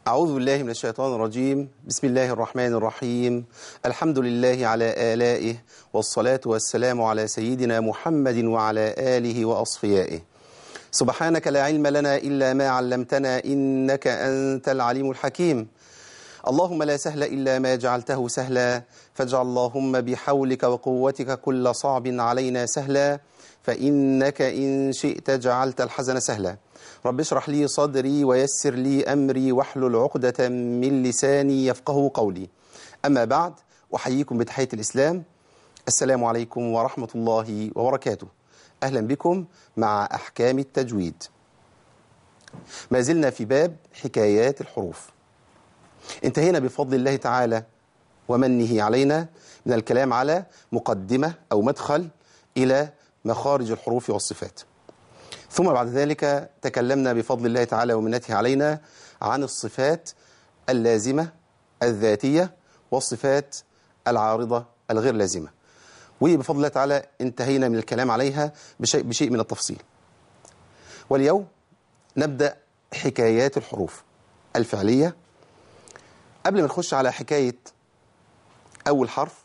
أعوذ بالله من الشيطان الرجيم بسم الله الرحمن الرحيم الحمد لله على آلائه والصلاة والسلام على سيدنا محمد وعلى آله وأصفيائه سبحانك لا علم لنا إلا ما علمتنا إنك أنت العليم الحكيم اللهم لا سهل إلا ما جعلته سهلا فاجعل اللهم بحولك وقوتك كل صعب علينا سهلا فإنك إن شئت جعلت الحزن سهلا رب اشرح لي صدري ويسر لي أمري واحلل عقدة من لساني يفقه قولي أما بعد أحييكم بتحية الإسلام السلام عليكم ورحمة الله وبركاته أهلا بكم مع أحكام التجويد ما زلنا في باب حكايات الحروف انتهينا بفضل الله تعالى ومنه علينا من الكلام على مقدمة أو مدخل إلى مخارج الحروف والصفات ثم بعد ذلك تكلمنا بفضل الله تعالى ومنته علينا عن الصفات اللازمة الذاتية والصفات العارضة الغير لازمة وبفضل الله تعالى انتهينا من الكلام عليها بشيء, بشيء من التفصيل واليوم نبدأ حكايات الحروف الفعلية قبل ما نخش على حكاية أول حرف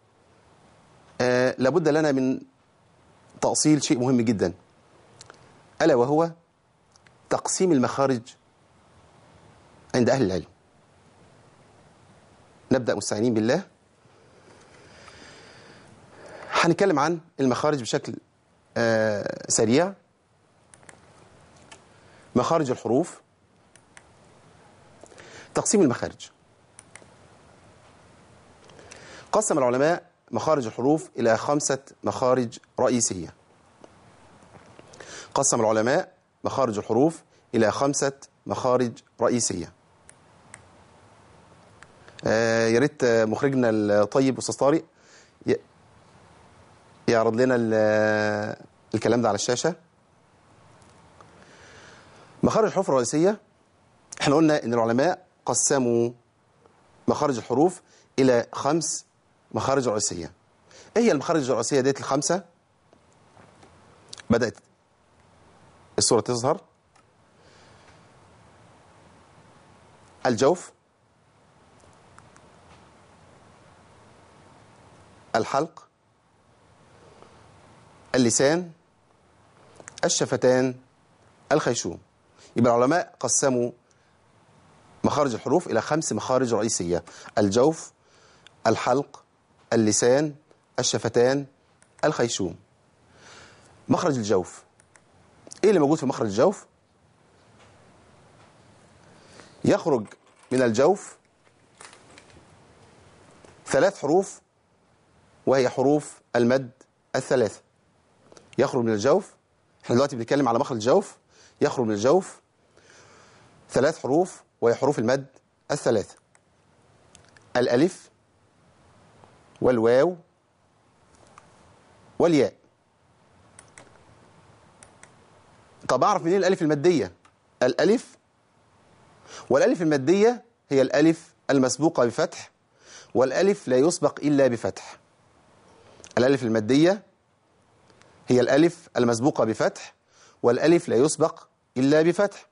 آه لابد لنا من تأصيل شيء مهم جدا ألا وهو تقسيم المخارج عند أهل العلم نبدأ مستعينين بالله هنتكلم عن المخارج بشكل آه سريع مخارج الحروف تقسيم المخارج قسم العلماء مخارج الحروف إلى خمسة مخارج رئيسية قسم العلماء مخارج الحروف إلى خمسة مخارج رئيسية آه يا ريت مخرجنا الطيب أستاذ طارق يعرض لنا الكلام ده على الشاشة مخارج الحروف الرئيسية احنا قلنا ان العلماء قسموا مخارج الحروف الى خمس مخارج رئيسية ايه هي المخارج الرئيسية ديت الخمسة بدأت الصورة تظهر الجوف الحلق اللسان الشفتان الخيشوم يبقى العلماء قسموا مخارج الحروف إلى خمس مخارج رئيسية الجوف الحلق اللسان الشفتان الخيشوم مخرج الجوف ايه اللي موجود في مخرج الجوف يخرج من الجوف ثلاث حروف وهي حروف المد الثلاثة يخرج من الجوف احنا دلوقتي بنتكلم على مخرج الجوف يخرج من الجوف ثلاث حروف وهي حروف المد الثلاثة الألف والواو والياء طب أعرف منين الألف المادية الألف والألف المادية هي الألف المسبوقة بفتح والألف لا يسبق إلا بفتح الألف المادية هي الألف المسبوقة بفتح والألف لا يسبق إلا بفتح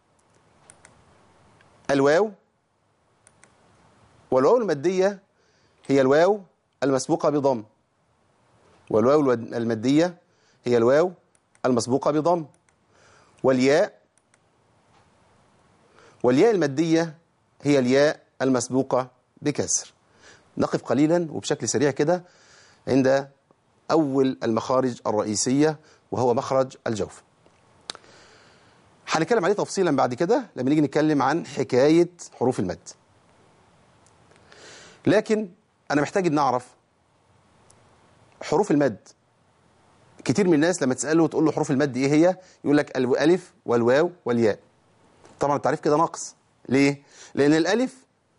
الواو والواو المادية هي الواو المسبوقة بضم والواو المادية هي الواو المسبوقة بضم والياء والياء المادية هي الياء المسبوقة بكسر نقف قليلا وبشكل سريع كده عند أول المخارج الرئيسية وهو مخرج الجوف هنتكلم عليه تفصيلا بعد كده لما نيجي نتكلم عن حكاية حروف المد لكن أنا محتاج أن أعرف حروف المد كتير من الناس لما تسأله وتقول له حروف المد إيه هي يقول لك الألف والواو والياء طبعا التعريف كده ناقص ليه؟ لأن الألف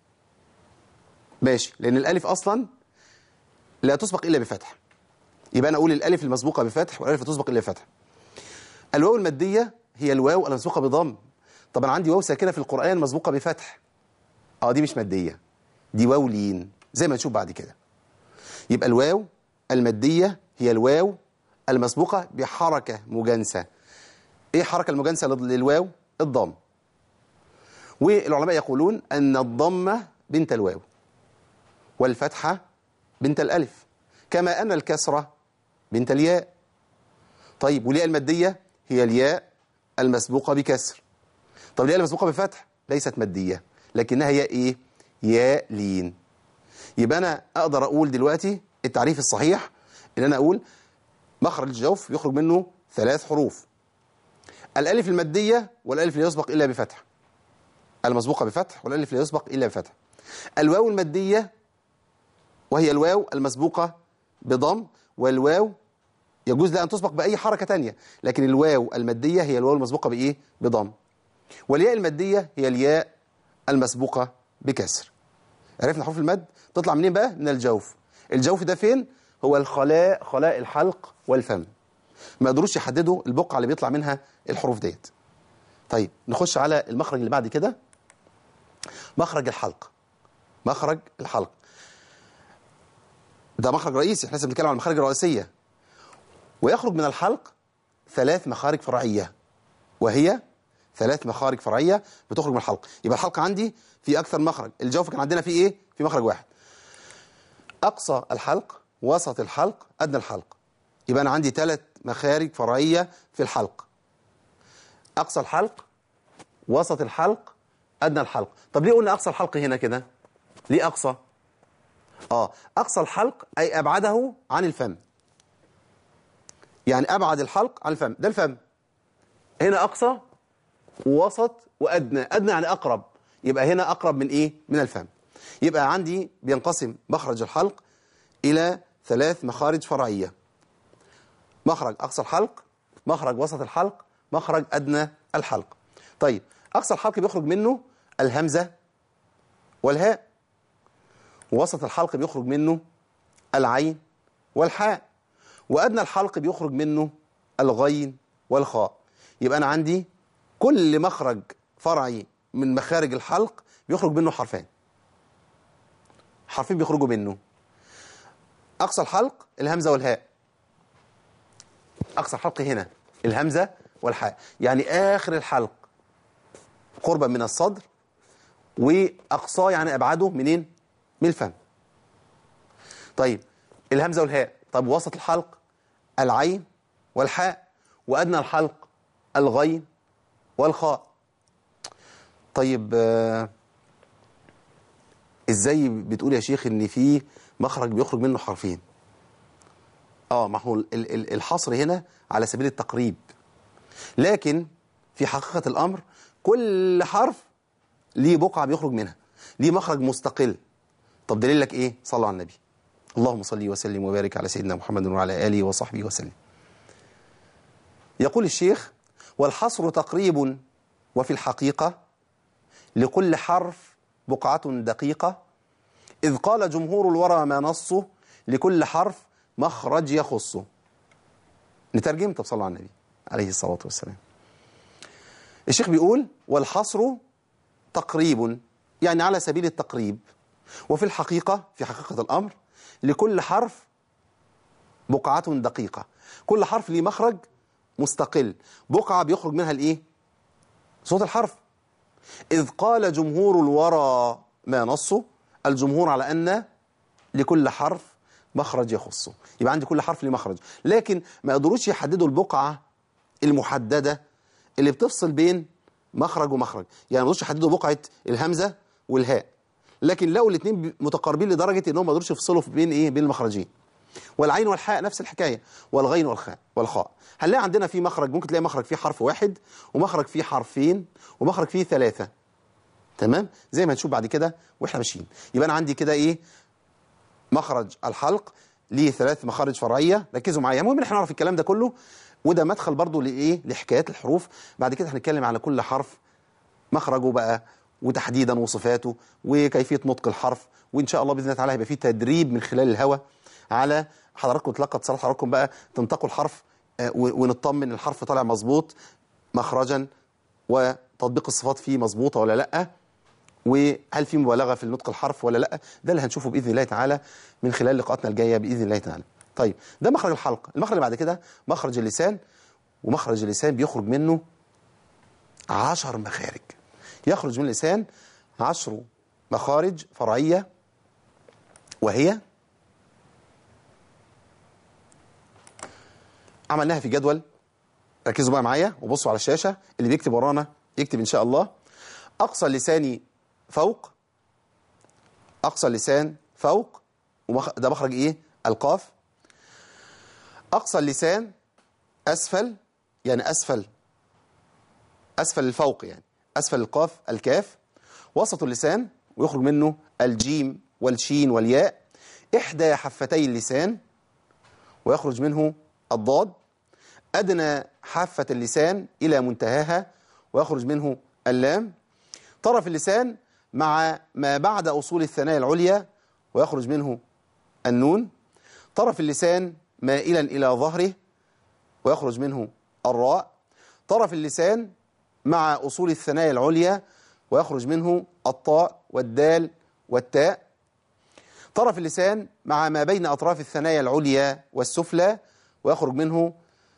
ماشي لأن الألف أصلا لا تسبق إلا بفتح يبقى أنا أقول الألف المسبوقة بفتح والألف لا تسبق إلا بفتح الواو المادية هي الواو المسبوقة بضم طبعا عندي واو ساكنة في القرآن مسبوقة بفتح اه دي مش مادية دي واو لين زي ما نشوف بعد كده يبقى الواو المادية هي الواو المسبوقة بحركة مجانسة ايه حركة المجانسة للواو الضم والعلماء يقولون أن الضمة بنت الواو والفتحة بنت الألف كما أن الكسرة بنت الياء طيب والياء المادية هي الياء المسبوقة بكسر طب الياء المسبوقة بفتح ليست مادية لكنها هي إيه ياء لين يبقى أنا أقدر أقول دلوقتي التعريف الصحيح إن أنا أقول مخرج الجوف يخرج منه ثلاث حروف الألف المادية والألف لا يسبق إلا بفتح المسبوقة بفتح والألف لا يسبق إلا بفتح الواو المادية وهي الواو المسبوقة بضم والواو يجوز لها أن تسبق بأي حركة تانية لكن الواو المادية هي الواو المسبوقة بإيه؟ بضم والياء المادية هي الياء المسبوقة بكسر عرفنا حروف المد تطلع منين بقى؟ من الجوف الجوف ده فين؟ هو الخلاء خلاء الحلق والفم ما قدروش يحددوا البقعة اللي بيطلع منها الحروف ديت طيب نخش على المخرج اللي بعد كده مخرج الحلق مخرج الحلق ده مخرج رئيسي احنا لسه بنتكلم عن المخارج الرئيسية ويخرج من الحلق ثلاث مخارج فرعية وهي ثلاث مخارج فرعية بتخرج من الحلق يبقى الحلق عندي في أكثر مخرج الجوف كان عندنا فيه إيه؟ في مخرج واحد أقصى الحلق وسط الحلق أدنى الحلق يبقى أنا عندي ثلاث مخارج فرعية في الحلق أقصى الحلق وسط الحلق أدنى الحلق طب ليه قلنا أقصى الحلق هنا كده ليه أقصى آه أقصى الحلق أي أبعده عن الفم يعني أبعد الحلق عن الفم ده الفم هنا أقصى ووسط وأدنى أدنى يعني أقرب يبقى هنا أقرب من إيه من الفم يبقى عندي بينقسم مخرج الحلق إلى ثلاث مخارج فرعية مخرج أقصى الحلق مخرج وسط الحلق مخرج أدنى الحلق طيب أقصى الحلق بيخرج منه الهمزة والهاء ووسط الحلق بيخرج منه العين والحاء وأدنى الحلق بيخرج منه الغين والخاء يبقى أنا عندي كل مخرج فرعي من مخارج الحلق بيخرج منه حرفين حرفين بيخرجوا منه أقصى الحلق الهمزة والهاء أقصى الحلق هنا الهمزة والحاء يعني آخر الحلق قربا من الصدر وأقصاه يعني أبعده منين؟ من الفم طيب الهمزة والهاء طب وسط الحلق العين والحاء وأدنى الحلق الغين والخاء طيب آه ازاي بتقول يا شيخ ان في مخرج بيخرج منه حرفين اه ما هو الحصر هنا على سبيل التقريب لكن في حقيقة الأمر كل حرف ليه بقعة بيخرج منها ليه مخرج مستقل طب دليلك ايه صلوا على النبي اللهم صل وسلم وبارك على سيدنا محمد وعلى آله وصحبه وسلم يقول الشيخ والحصر تقريب وفي الحقيقة لكل حرف بقعة دقيقة إذ قال جمهور الورى ما نصه لكل حرف مخرج يخصه نترجم طب صلوا على النبي عليه الصلاة والسلام الشيخ بيقول والحصر تقريب يعني على سبيل التقريب وفي الحقيقة في حقيقة الأمر لكل حرف بقعة دقيقة كل حرف ليه مخرج مستقل بقعة بيخرج منها الإيه؟ صوت الحرف إذ قال جمهور الورى ما نصه الجمهور على أن لكل حرف مخرج يخصه يبقى عندي كل حرف ليه مخرج لكن ما يقدروش يحددوا البقعة المحددة اللي بتفصل بين مخرج ومخرج يعني ما يقدروش يحددوا بقعة الهمزة والهاء لكن لقوا الاثنين متقاربين لدرجة انهم ما يقدروش يفصلوا بين ايه بين المخرجين والعين والحاء نفس الحكاية والغين والخاء والخاء هنلاقي عندنا في مخرج ممكن تلاقي مخرج فيه حرف واحد ومخرج فيه حرفين ومخرج فيه ثلاثة تمام زي ما هنشوف بعد كده واحنا ماشيين يبقى انا عندي كده ايه مخرج الحلق ليه ثلاث مخارج فرعيه ركزوا معايا المهم ان احنا نعرف الكلام ده كله وده مدخل برضو لايه لحكايات الحروف بعد كده هنتكلم على كل حرف مخرجه بقى وتحديدا وصفاته وكيفيه نطق الحرف وان شاء الله باذن الله تعالى هيبقى فيه تدريب من خلال الهوى على حضراتكم تلقى اتصالات حضراتكم بقى تنطقوا الحرف آه، و- ونطمن الحرف طالع مظبوط مخرجا وتطبيق الصفات فيه مظبوطه ولا لا وهل في مبالغه في نطق الحرف ولا لا ده اللي هنشوفه باذن الله تعالى من خلال لقاءاتنا الجايه باذن الله تعالى طيب ده مخرج الحلق المخرج اللي بعد كده مخرج اللسان ومخرج اللسان بيخرج منه عشر مخارج يخرج من اللسان عشر مخارج فرعية وهي عملناها في جدول ركزوا بقى معايا وبصوا على الشاشة اللي بيكتب ورانا يكتب إن شاء الله أقصى اللسان فوق أقصى اللسان فوق ومخ... ده مخرج إيه؟ القاف أقصى اللسان أسفل يعني أسفل أسفل الفوق يعني أسفل القاف الكاف وسط اللسان ويخرج منه الجيم والشين والياء إحدى حفتي اللسان ويخرج منه الضاد أدنى حافة اللسان إلى منتهاها ويخرج منه اللام طرف اللسان مع ما بعد أصول الثنايا العليا ويخرج منه النون طرف اللسان مائلا إلى ظهره ويخرج منه الراء طرف اللسان مع أصول الثنايا العليا ويخرج منه الطاء والدال والتاء طرف اللسان مع ما بين أطراف الثنايا العليا والسفلى ويخرج منه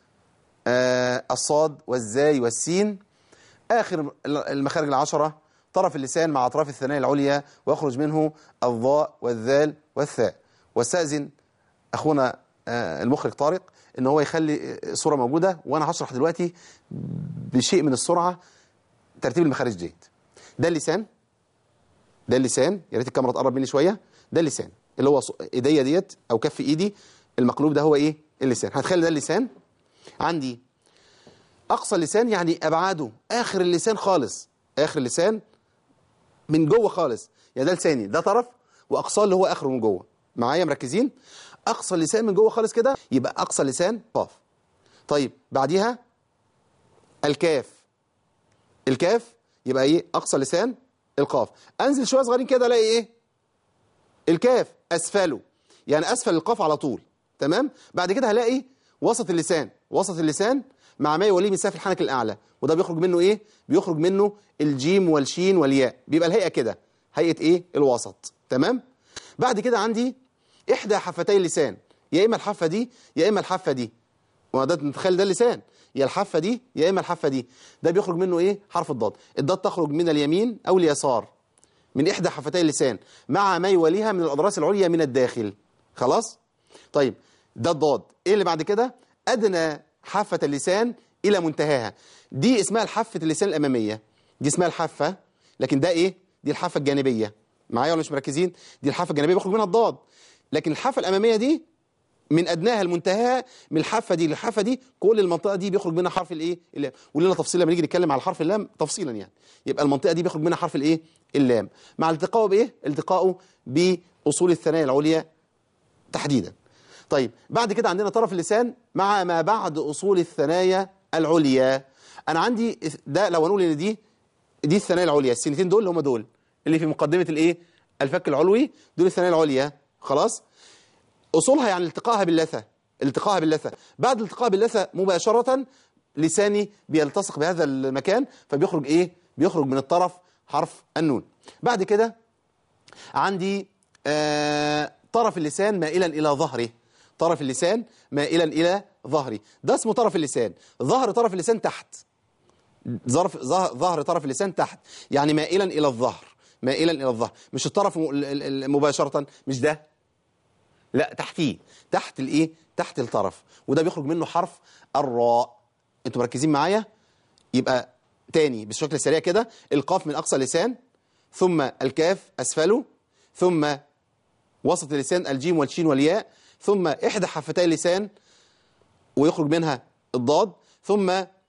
آه الصاد والزاي والسين آخر المخارج العشرة طرف اللسان مع أطراف الثنايا العليا ويخرج منه الضاء والذال والثاء واستأذن أخونا آه المخرج طارق ان هو يخلي الصورة موجودة وأنا هشرح دلوقتي بشيء من السرعة ترتيب المخارج ديت ده اللسان ده اللسان يا ريت الكاميرا تقرب مني شوية ده اللسان اللي هو ايديا ديت او كف ايدي المقلوب ده هو ايه اللسان هتخيل ده اللسان عندي اقصى اللسان يعني ابعاده اخر اللسان خالص اخر اللسان من جوه خالص يعني ده لساني ده طرف واقصاه اللي هو اخره من جوه معايا مركزين اقصى اللسان من جوه خالص كده يبقى اقصى اللسان قاف طيب بعديها الكاف الكاف يبقى ايه اقصى اللسان القاف انزل شويه صغيرين كده الاقي ايه الكاف اسفله يعني اسفل القاف على طول تمام بعد كده هلاقي وسط اللسان وسط اللسان مع ما يوليه من سقف الحنك الاعلى وده بيخرج منه ايه بيخرج منه الجيم والشين والياء بيبقى الهيئه كده هيئه ايه الوسط تمام بعد كده عندي احدى حفتي اللسان يا اما الحافه دي يا اما الحافه دي وده نتخيل ده اللسان يا الحافه دي يا اما الحافه دي ده بيخرج منه ايه حرف الضاد الضاد تخرج من اليمين او اليسار من احدى حفتي اللسان مع ما يوليها من الاضراس العليا من الداخل خلاص طيب ده الضاد ايه اللي بعد كده ادنى حافه اللسان الى منتهاها دي اسمها الحافه اللسان الاماميه دي اسمها الحافه لكن ده ايه دي الحافه الجانبيه معايا ولا مش مركزين دي الحافه الجانبيه بيخرج منها الضاد لكن الحافه الاماميه دي من ادناها لمنتهاها من الحافه دي للحافه دي كل المنطقه دي بيخرج منها حرف الايه اللام ولنا تفصيل لما نيجي نتكلم على حرف اللام تفصيلا يعني يبقى المنطقه دي بيخرج منها حرف الايه اللام مع التقائه بايه التقائه باصول الثنايا العليا تحديدا طيب بعد كده عندنا طرف اللسان مع ما بعد اصول الثنايا العليا انا عندي ده لو هنقول ان دي دي الثنايا العليا السنتين دول اللي هم دول اللي في مقدمه الايه الفك العلوي دول الثنايا العليا خلاص اصولها يعني التقائها باللثه التقائها باللثه بعد الالتقاء باللثه مباشره لساني بيلتصق بهذا المكان فبيخرج ايه بيخرج من الطرف حرف النون بعد كده عندي آه طرف اللسان مائلا الى ظهره طرف اللسان مائلا الى ظهري ده اسمه طرف اللسان ظهر طرف اللسان تحت ظرف ظهر طرف اللسان تحت يعني مائلا الى الظهر مائلا الى الظهر مش الطرف مباشره مش ده لا تحتيه تحت الايه تحت الطرف وده بيخرج منه حرف الراء انتوا مركزين معايا يبقى تاني بشكل سريع كده القاف من اقصى اللسان ثم الكاف اسفله ثم وسط اللسان الجيم والشين والياء ثم احدى حفتي اللسان ويخرج منها الضاد ثم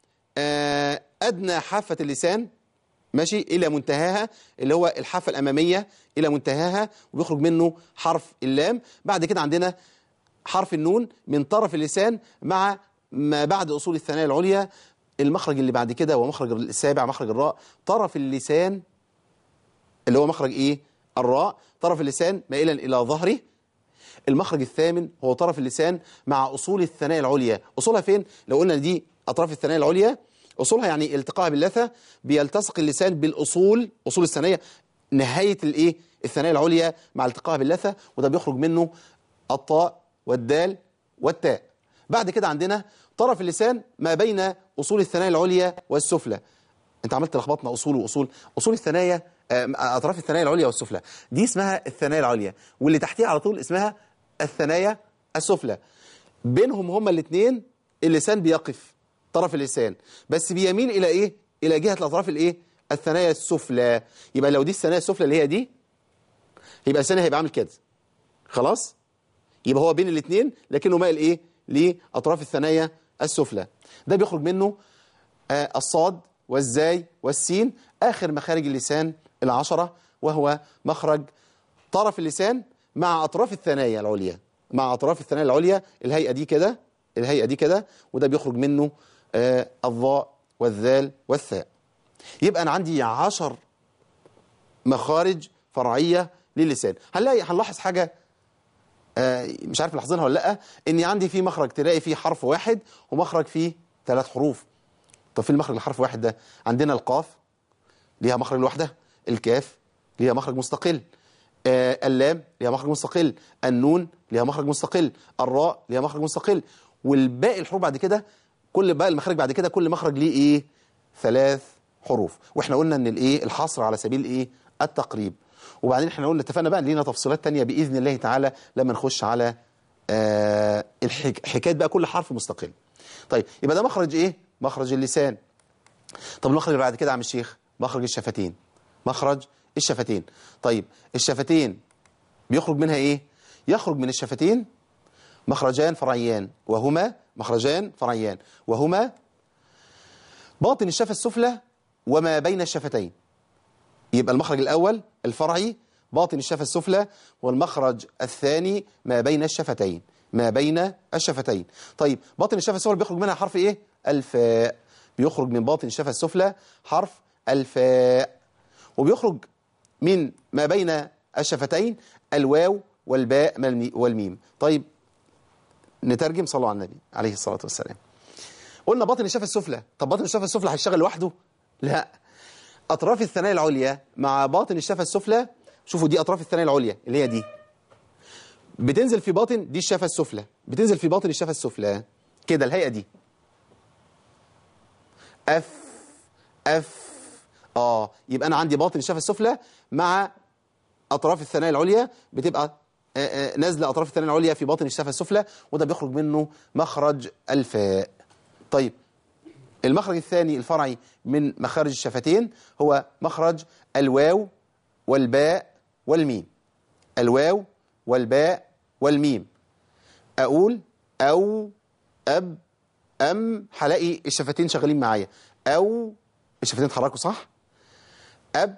ادنى حافه اللسان ماشي الى منتهاها اللي هو الحافه الاماميه الى منتهاها وبيخرج منه حرف اللام بعد كده عندنا حرف النون من طرف اللسان مع ما بعد اصول الثنايا العليا المخرج اللي بعد كده هو مخرج السابع مخرج الراء طرف اللسان اللي هو مخرج ايه الراء طرف اللسان مائلا الى ظهره المخرج الثامن هو طرف اللسان مع اصول الثنايا العليا اصولها فين لو قلنا دي اطراف الثنايا العليا اصولها يعني التقاء باللثه بيلتصق اللسان بالاصول اصول الثنايا نهايه الايه الثنايا العليا مع التقاء باللثه وده بيخرج منه الطاء والدال والتاء بعد كده عندنا طرف اللسان ما بين اصول الثنايا العليا والسفلى انت عملت لخبطنا اصول واصول اصول الثنايا آه، اطراف الثنايا العليا والسفلى دي اسمها الثنايا العليا واللي تحتيها على طول اسمها الثنايا السفلى بينهم هما الاثنين اللسان بيقف طرف اللسان بس بيميل الى ايه الى جهه الاطراف الايه الثنايا السفلى يبقى لو دي الثنايا السفلى اللي هي دي يبقى لساني هيبقى عامل كده خلاص يبقى هو بين الاثنين لكنه مائل ايه لاطراف الثنايا السفلى ده بيخرج منه آه، الصاد والزاي والسين آخر مخارج اللسان العشرة وهو مخرج طرف اللسان مع أطراف الثنايا العليا مع أطراف الثنايا العليا الهيئة دي كده الهيئة دي كده وده بيخرج منه آه، الضاء والذال والثاء يبقى أنا عندي عشر مخارج فرعية للسان هنلاقي هنلاحظ حاجة آه، مش عارف لاحظينها ولا لا اني عندي في مخرج تلاقي فيه حرف واحد ومخرج فيه ثلاث حروف طب في المخرج الحرف واحد ده عندنا القاف ليها مخرج لوحدها الكاف ليها مخرج مستقل آه اللام ليها مخرج مستقل النون ليها مخرج مستقل الراء ليها مخرج مستقل والباقي الحروف بعد كده كل باقي المخارج بعد كده كل مخرج ليه ايه ثلاث حروف واحنا قلنا ان الايه الحصر على سبيل ايه التقريب وبعدين احنا قلنا اتفقنا بقى ان لينا تفصيلات تانية باذن الله تعالى لما نخش على آه الحك... حكايه بقى كل حرف مستقل طيب يبقى ده مخرج ايه مخرج اللسان طب المخرج اللي بعد كده يا عم الشيخ مخرج الشفتين مخرج الشفتين طيب الشفتين بيخرج منها ايه يخرج من الشفتين مخرجان فرعيان وهما مخرجان فرعيان وهما باطن الشفة السفلى وما بين الشفتين يبقى المخرج الأول الفرعي باطن الشفة السفلى والمخرج الثاني ما بين الشفتين ما بين الشفتين طيب باطن الشفة السفلى بيخرج منها حرف ايه الفاء بيخرج من باطن الشفة السفلى حرف الفاء وبيخرج من ما بين الشفتين الواو والباء والميم طيب نترجم صلوا على النبي عليه الصلاة والسلام قلنا باطن الشفة السفلى طب باطن الشفة السفلى هيشتغل لوحده لا أطراف الثنايا العليا مع باطن الشفة السفلى شوفوا دي أطراف الثنايا العليا اللي هي دي بتنزل في باطن دي الشفة السفلى بتنزل في باطن الشفة السفلى كده الهيئة دي اف اف اه يبقى انا عندي باطن الشفه السفلى مع اطراف الثنايا العليا بتبقى آآ آآ نازله اطراف الثنايا العليا في باطن الشفه السفلى وده بيخرج منه مخرج الفاء طيب المخرج الثاني الفرعي من مخارج الشفتين هو مخرج الواو والباء والميم الواو والباء والميم اقول او اب ام هلاقي الشفتين شغالين معايا او الشفتين اتحركوا صح اب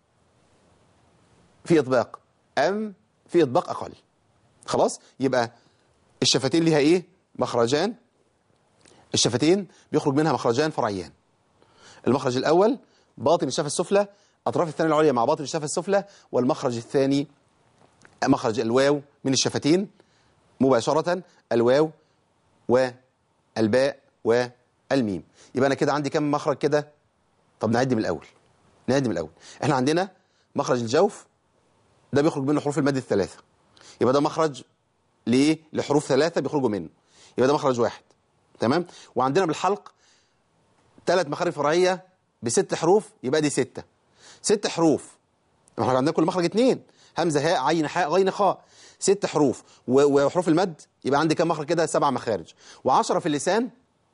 في اطباق ام في اطباق اقل خلاص يبقى الشفتين ليها ايه مخرجان الشفتين بيخرج منها مخرجان فرعيان المخرج الاول باطن الشفه السفلى اطراف الثانيه العليا مع باطن الشفه السفلى والمخرج الثاني مخرج الواو من الشفتين مباشره الواو و الباء والميم يبقى انا كده عندي كم مخرج كده طب نعد من الاول نعد من الاول احنا عندنا مخرج الجوف ده بيخرج منه حروف المد الثلاثه يبقى ده مخرج لايه لحروف ثلاثه بيخرجوا منه يبقى ده مخرج واحد تمام وعندنا بالحلق ثلاث مخارج فرعيه بست حروف يبقى دي سته ست حروف احنا عندنا كل مخرج اثنين همزه هاء عين حاء غين خاء ست حروف وحروف المد يبقى عندي كام مخرج كده سبع مخارج و10 في اللسان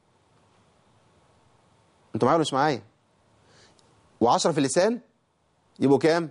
انتوا معايا ولا مش معايا و10 في اللسان يبقوا كام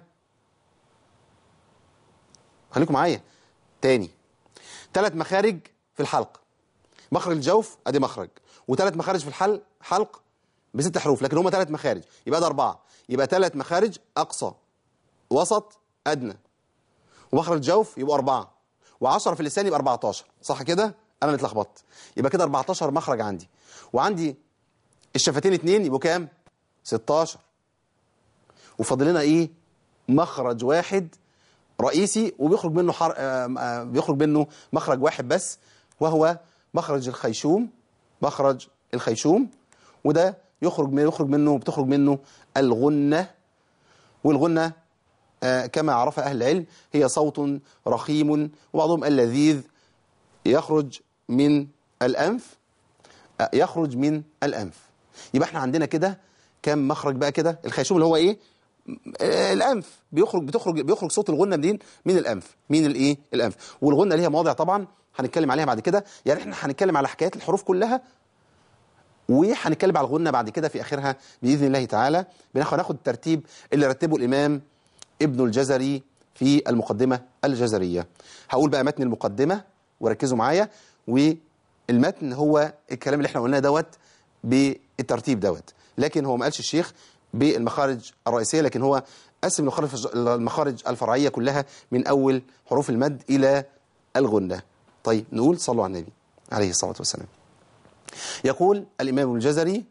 خليكم معايا تاني ثلاث مخارج في الحلق مخرج الجوف ادي مخرج وثلاث مخارج في الحلق حلق بست حروف لكن هم ثلاث مخارج يبقى ده اربعه يبقى ثلاث مخارج اقصى وسط ادنى ومخرج الجوف يبقى أربعة و10 في اللسان يبقى 14 صح كده انا اتلخبطت يبقى كده 14 مخرج عندي وعندي الشفتين اتنين يبقوا كام 16 وفاضل لنا ايه مخرج واحد رئيسي وبيخرج منه حر... آه آه بيخرج منه مخرج واحد بس وهو مخرج الخيشوم مخرج الخيشوم وده يخرج من يخرج منه بتخرج منه الغنة والغنة آه كما عرف أهل العلم هي صوت رخيم وبعضهم اللذيذ يخرج من الأنف يخرج من الأنف يبقى احنا عندنا كده كام مخرج بقى كده الخيشوم اللي هو ايه آه، الانف بيخرج بتخرج بيخرج صوت الغنه منين من الانف من الايه الانف والغنه ليها مواضع طبعا هنتكلم عليها بعد كده يعني احنا هنتكلم على حكايات الحروف كلها وهنتكلم على الغنه بعد كده في اخرها باذن الله تعالى بناخد ناخد الترتيب اللي رتبه الامام ابن الجزري في المقدمه الجزريه هقول بقى متن المقدمه وركزوا معايا والمتن هو الكلام اللي احنا قلناه دوت بالترتيب دوت لكن هو ما قالش الشيخ بالمخارج الرئيسيه لكن هو قسم المخارج المخارج الفرعيه كلها من اول حروف المد الى الغنه طيب نقول صلوا على النبي عليه الصلاه والسلام يقول الإمام ابن الجزري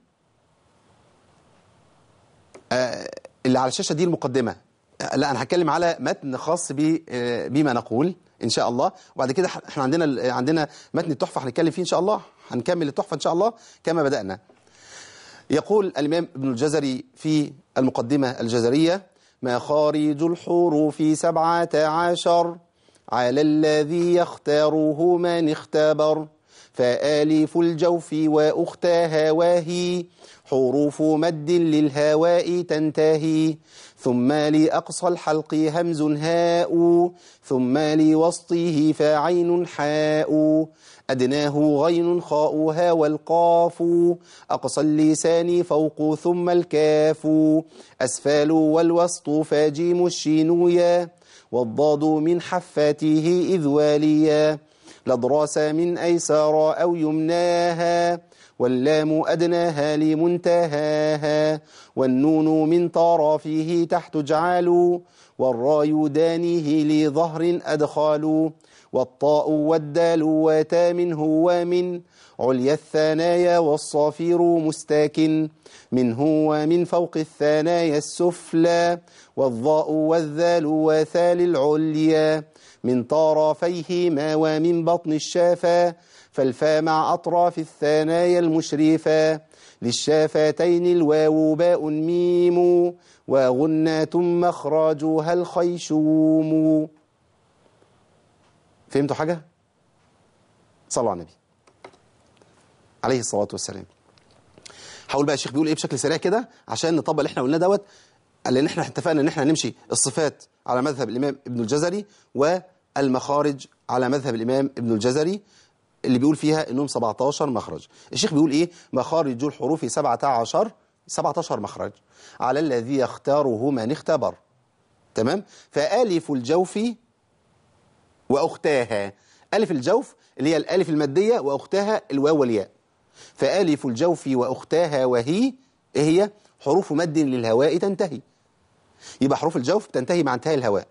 آه، اللي على الشاشة دي المقدمة آه، لا أنا هتكلم على متن خاص ب- آه، بما نقول إن شاء الله وبعد كده ح- احنا عندنا ال- عندنا متن التحفة هنتكلم فيه إن شاء الله هنكمل التحفة إن شاء الله كما بدأنا يقول الإمام ابن الجزري في المقدمة الجزرية مخارج الحروف سبعة عشر على الذي يختاره من اختبر فآلف الجوف وأختها وهي حروف مد للهواء تنتهي ثم لأقصى الحلق همز هاء ثم لوسطه فعين حاء أدناه غين خاؤها والقاف أقصى اللسان فوق ثم الكاف أسفال والوسط فجيم الشينويا والضاد من حفاته إذ واليا لضراس من أيسار أو يمناها واللام أدناها لمنتهاها والنون من طرفه تحت اجعلوا والراي دانيه لظهر أدخال والطاء والدال وتا منه ومن عليا الثنايا والصافير مستاكن منه ومن فوق الثنايا السفلى والضاء والذال وثال العليا من طرفيهما ومن بطن الشافا فالفا مع أطراف الثنايا المشرفة للشافتين الواو باء ميم وغنة مخرجها الخيشوم فهمتوا حاجة؟ صلوا على النبي عليه الصلاة والسلام هقول بقى الشيخ بيقول ايه بشكل سريع كده عشان نطبق اللي احنا قلناه دوت لان احنا اتفقنا ان احنا هنمشي الصفات على مذهب الامام ابن الجزري والمخارج على مذهب الامام ابن الجزري اللي بيقول فيها انهم 17 مخرج الشيخ بيقول ايه مخارج الحروف 17 17 مخرج على الذي يختاره من اختبر تمام فالف الجوف واختاها الف الجوف اللي هي الالف الماديه واختها الواو والياء فالف الجوف واختاها وهي ايه هي حروف مد للهواء تنتهي يبقى حروف الجوف تنتهي مع انتهاء الهواء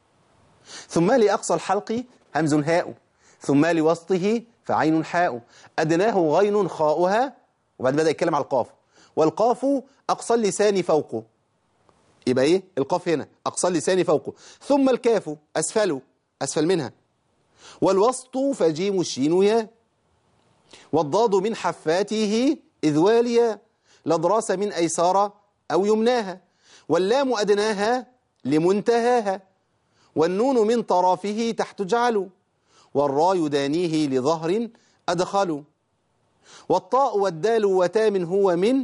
ثم لأقصى الحلق همز هاء ثم لوسطه فعين حاء أدناه غين خاؤها وبعد بدأ يتكلم على القاف والقاف أقصى اللسان فوقه يبقى إيه القاف هنا أقصى اللسان فوقه ثم الكاف أسفله أسفل منها والوسط فجيم الشين يا والضاد من حفاته إذ واليا لضراس من أيسار أو يمناها واللام أدناها لمنتهاها والنون من طرفه تحت جعل والراء يدانيه لظهر أدخل والطاء والدال وتا من هو من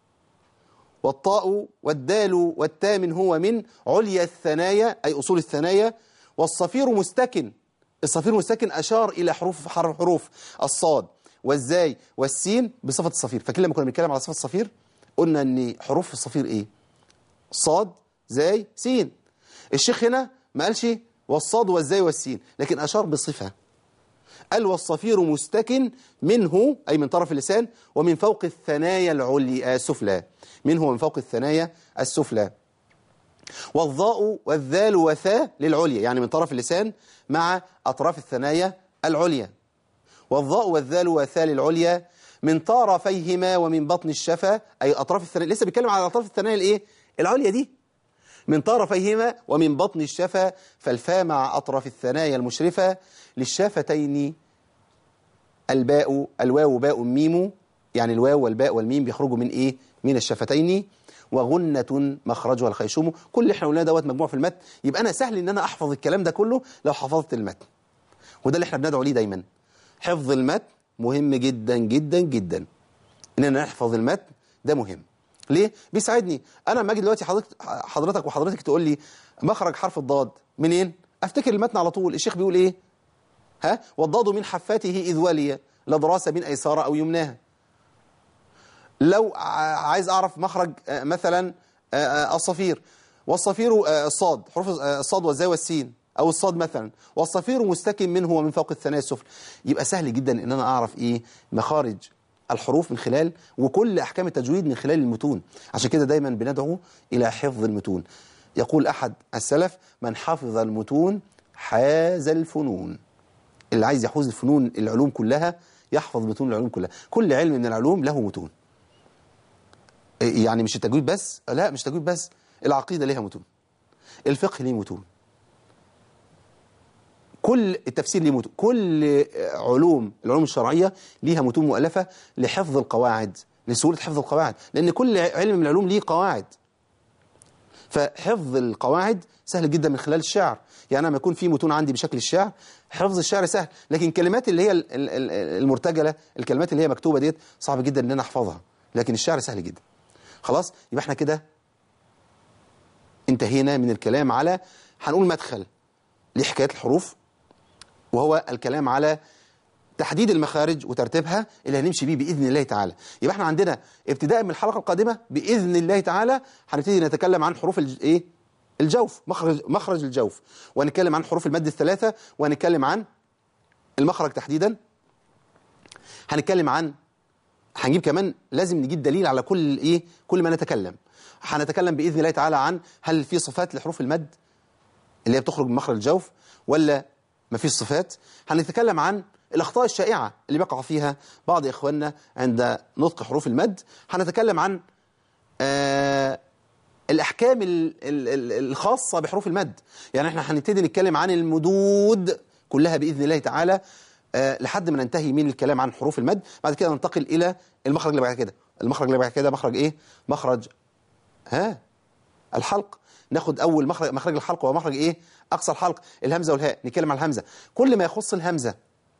والطاء والدال والتا من هو من عليا الثنايا أي أصول الثنايا والصفير مستكن الصفير مستكن أشار إلى حروف حروف الصاد والزاي والسين بصفة الصفير فاكرين لما كنا بنتكلم على صفة الصفير قلنا أن حروف الصفير إيه صاد زاي سين الشيخ هنا ما قالش والصاد والزاي والسين لكن أشار بصفة قال والصفير مستكن منه أي من طرف اللسان ومن فوق الثنايا العليا السفلى منه ومن فوق الثنايا السفلى والضاء والذال وثاء للعليا يعني من طرف اللسان مع أطراف الثنايا العليا والضاء والذال وثاء للعليا من طرفيهما ومن بطن الشفا أي أطراف الثنايا لسه بيتكلم على أطراف الثنايا الإيه؟ العليا دي من طرفيهما ومن بطن الشفا فالفاء مع أطراف الثنايا المشرفة للشفتين الباء الواو باء ميم يعني الواو والباء والميم بيخرجوا من إيه؟ من الشفتين وغنة مخرجها الخيشوم كل اللي احنا قلناه دوت مجموع في المتن يبقى أنا سهل إن أنا أحفظ الكلام ده كله لو حفظت المتن وده اللي احنا بندعو ليه دايما حفظ المتن مهم جدا جدا جدا إننا نحفظ المتن ده مهم ليه بيساعدني انا لما اجي دلوقتي حضرتك حضرتك وحضرتك تقول لي مخرج حرف الضاد منين افتكر المتن على طول الشيخ بيقول ايه ها والضاد من حفاته اذ ولي لا دراسه من ايسار او يمناها لو ع- عايز اعرف مخرج آه، مثلا آه، آه، الصفير والصفير آه، الصاد حروف آه، الصاد والزاي والسين او الصاد مثلا والصفير مستكن منه ومن فوق الثنايا السفلى يبقى سهل جدا ان انا اعرف ايه مخارج الحروف من خلال وكل احكام التجويد من خلال المتون عشان كده دايما بندعو الى حفظ المتون يقول احد السلف من حفظ المتون حاز الفنون اللي عايز يحوز الفنون العلوم كلها يحفظ متون العلوم كلها كل علم من العلوم له متون يعني مش التجويد بس لا مش تجويد بس العقيدة ليها متون الفقه ليه متون كل التفسير ليه متون كل علوم العلوم الشرعية ليها متون مؤلفة لحفظ القواعد لسهولة حفظ القواعد لأن كل علم من العلوم ليه قواعد فحفظ القواعد سهل جدا من خلال الشعر يعني لما يكون في متون عندي بشكل الشعر حفظ الشعر سهل لكن الكلمات اللي هي ال- ال- ال- المرتجلة الكلمات اللي هي مكتوبة ديت صعب جدا ان انا احفظها لكن الشعر سهل جدا خلاص يبقى احنا كده انتهينا من الكلام على هنقول مدخل لحكايات الحروف وهو الكلام على تحديد المخارج وترتيبها اللي هنمشي بيه باذن الله تعالى يبقى احنا عندنا ابتداء من الحلقه القادمه باذن الله تعالى هنبتدي نتكلم عن حروف الج... ايه الجوف مخرج مخرج الجوف وهنتكلم عن حروف المد الثلاثه وهنتكلم عن المخرج تحديدا هنتكلم عن هنجيب كمان لازم نجيب دليل على كل ايه كل ما نتكلم هنتكلم باذن الله تعالى عن هل في صفات لحروف المد اللي هي بتخرج من مخرج الجوف ولا ما فيش صفات هنتكلم عن الاخطاء الشائعه اللي بيقع فيها بعض اخواننا عند نطق حروف المد هنتكلم عن آه الاحكام ال- ال- ال- الخاصه بحروف المد يعني احنا هنبتدي نتكلم عن المدود كلها باذن الله تعالى آه لحد ما ننتهي من الكلام عن حروف المد بعد كده ننتقل الى المخرج اللي بعد كده المخرج اللي بعد كده مخرج ايه مخرج ها الحلق ناخد اول مخرج مخرج الحلق وهو مخرج ايه اقصى الحلق الهمزه والهاء نتكلم عن الهمزه كل ما يخص الهمزه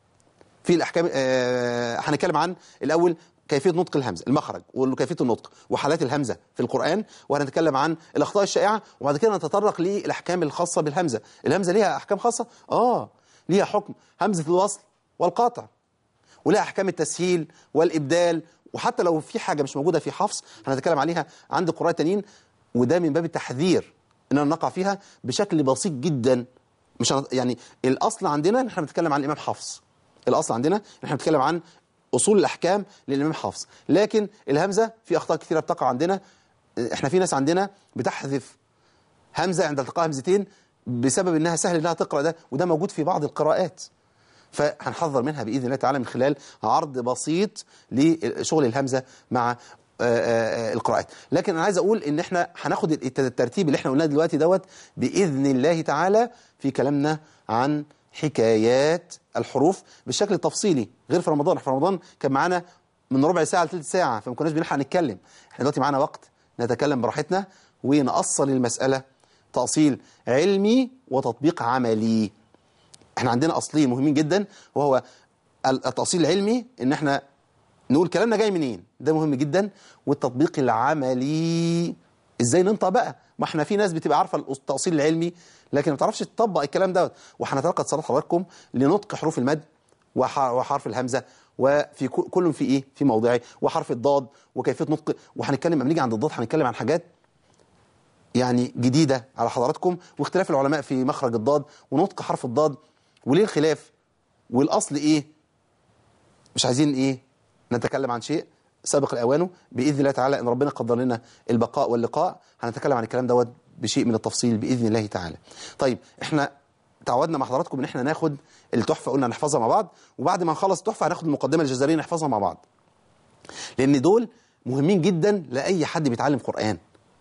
في الاحكام آه هنتكلم عن الاول كيفيه نطق الهمزه المخرج وكيفيه النطق وحالات الهمزه في القران وهنتكلم عن الاخطاء الشائعه وبعد كده نتطرق للاحكام الخاصه بالهمزه الهمزه ليها احكام خاصه اه ليها حكم همزه الوصل والقاطع ولها احكام التسهيل والابدال وحتى لو في حاجه مش موجوده في حفص هنتكلم عليها عند قراء تانيين وده من باب التحذير اننا نقع فيها بشكل بسيط جدا مش هنط- يعني الاصل عندنا ان احنا بنتكلم عن الامام حفص الاصل عندنا ان احنا بنتكلم عن اصول الاحكام للامام حفص لكن الهمزه في اخطاء كثيره بتقع عندنا احنا في ناس عندنا بتحذف همزه عند التقاء همزتين بسبب انها سهل انها تقرا ده وده موجود في بعض القراءات فهنحذر منها باذن الله تعالى من خلال عرض بسيط لشغل الهمزه مع آه، آه، آه، القراءات لكن انا عايز اقول ان احنا هناخد الت- الترتيب اللي احنا قلناه دلوقتي دوت باذن الله تعالى في كلامنا عن حكايات الحروف بالشكل التفصيلي غير في رمضان احنا في رمضان كان معانا من ربع ساعه لثلث ساعه فما كناش بنلحق نتكلم احنا دلوقتي معانا وقت نتكلم براحتنا ونأصل المساله تأصيل علمي وتطبيق عملي احنا عندنا اصلين مهمين جدا وهو التأصيل العلمي ان احنا نقول كلامنا جاي منين ده مهم جدا والتطبيق العملي ازاي ننطق بقى ما احنا في ناس بتبقى عارفه التأصيل العلمي لكن ما تعرفش تطبق الكلام دوت وهنتلقى اتصالات حضراتكم لنطق حروف المد وح- وحرف الهمزه وفي كل- كل في ايه في موضعه وحرف الضاد وكيفيه نطق وهنتكلم لما نيجي عند الضاد هنتكلم عن حاجات يعني جديدة على حضراتكم واختلاف العلماء في مخرج الضاد ونطق حرف الضاد وليه الخلاف والأصل إيه مش عايزين إيه نتكلم عن شيء سابق الأوانه بإذن الله تعالى إن ربنا قدر لنا البقاء واللقاء هنتكلم عن الكلام دوت بشيء من التفصيل بإذن الله تعالى طيب إحنا تعودنا مع حضراتكم إن إحنا ناخد التحفة قلنا نحفظها مع بعض وبعد ما نخلص التحفة هناخد المقدمة الجزرية نحفظها مع بعض لأن دول مهمين جدا لأي حد بيتعلم قرآن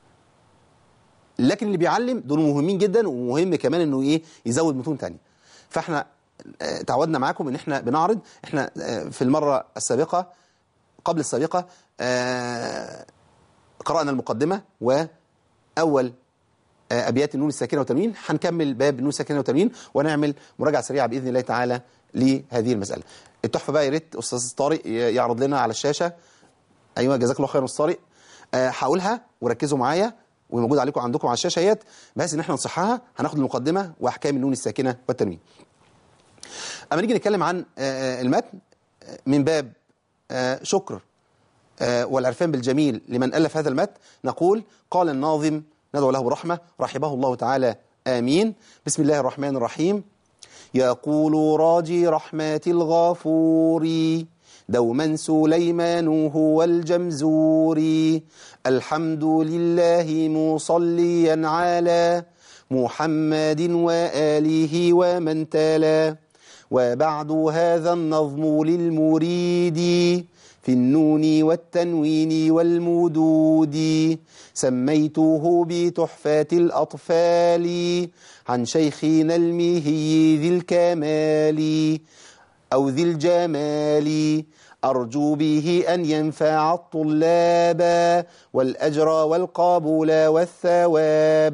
لكن اللي بيعلم دول مهمين جدا ومهم كمان انه ايه يزود متون تانية فاحنا آه، تعودنا معاكم ان احنا بنعرض احنا آه، في المرة السابقة قبل السابقة آه، قرأنا المقدمة وأول آه، أبيات النون الساكنة والتنوين هنكمل باب النون الساكنة والتنوين ونعمل مراجعة سريعة بإذن الله تعالى لهذه المسألة التحفة بقى يا ريت أستاذ طارق ي- يعرض لنا على الشاشة أيوة جزاك الله خير أستاذ طارق آه، هقولها وركزوا معايا وموجود عليكم عندكم على الشاشه اهيت بحيث ان احنا نصحها هناخد المقدمه واحكام النون الساكنه والتنوين اما نيجي نتكلم عن آه، آه، المتن آه، من باب آه، شكر آه، والعرفان بالجميل لمن ألف هذا المتن نقول قال الناظم ندعو له برحمة رحبه الله تعالى آمين بسم الله الرحمن الرحيم يقول راجي رحمة الغفور دوما سليمان هو الجمزور الحمد لله مصليا على محمد وآله ومن تلا وبعد هذا النظم للمريد في النون والتنوين والمدود سميته بتحفة الأطفال عن شيخنا المهي ذي الكمال أو ذي الجمال أرجو به أن ينفع الطلاب والأجر والقبول والثواب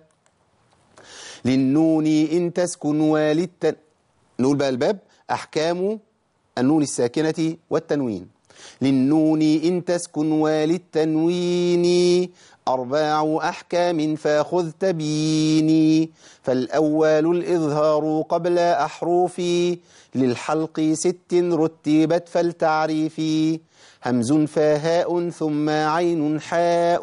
للنون إن تسكن وللتن نقول بقى الباب أحكام النون الساكنة والتنوين للنون إن تسكن وللتنوين أربع أحكام فخذ تبيني فالأول الإظهار قبل أحرفي للحلق ست رتبت فلتعرفي همز فهاء ثم عين حاء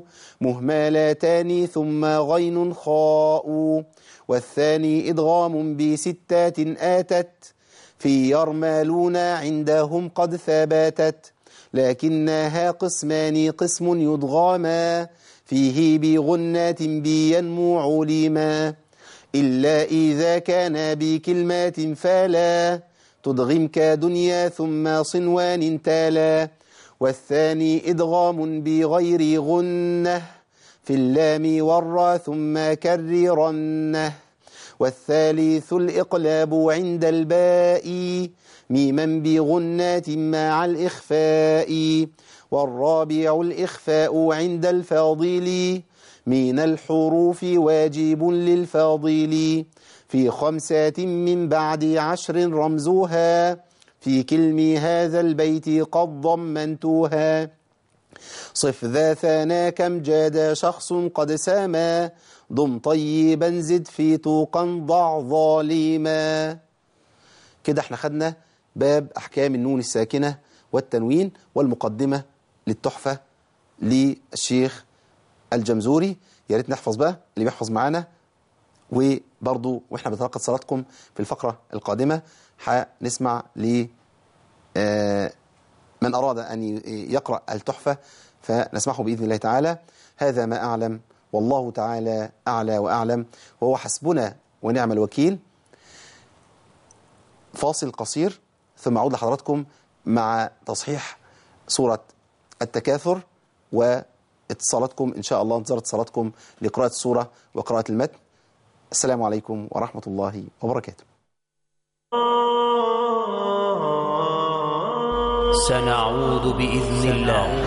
مهملتان ثم غين خاء والثاني إدغام بستات آتت في يرمالون عندهم قد ثبتت لكنها قسمان قسم يضغاما فيه بغنات بينمو علما إلا إذا كان بكلمات فلا تدغم كدنيا ثم صنوان تالا والثاني إدغام بغير غنة في اللام والرا ثم كررنه والثالث الإقلاب عند الباء ميما بغنات مع الإخفاء والرابع الإخفاء عند الفاضل من الحروف واجب للفاضل في خمسة من بعد عشر رمزها في كلم هذا البيت قد ضمنتها صف ذا ثنا كم جاد شخص قد سما ضم طيبا زد في توقا ضع ظالما كده احنا خدنا باب أحكام النون الساكنة والتنوين والمقدمة للتحفة للشيخ الجمزوري يا ريت نحفظ بقى اللي بيحفظ معانا وبرضو واحنا بنتلقى صلاتكم في الفقرة القادمة هنسمع ل آه، من أراد أن ي- يقرأ التحفة فنسمعه بإذن الله تعالى هذا ما أعلم والله تعالى أعلى وأعلم وهو حسبنا ونعم الوكيل فاصل قصير ثم أعود لحضراتكم مع تصحيح سورة التكاثر واتصالاتكم إن شاء الله انتظار اتصالاتكم لقراءة السورة وقراءة المتن السلام عليكم ورحمة الله وبركاته سنعود بإذن الله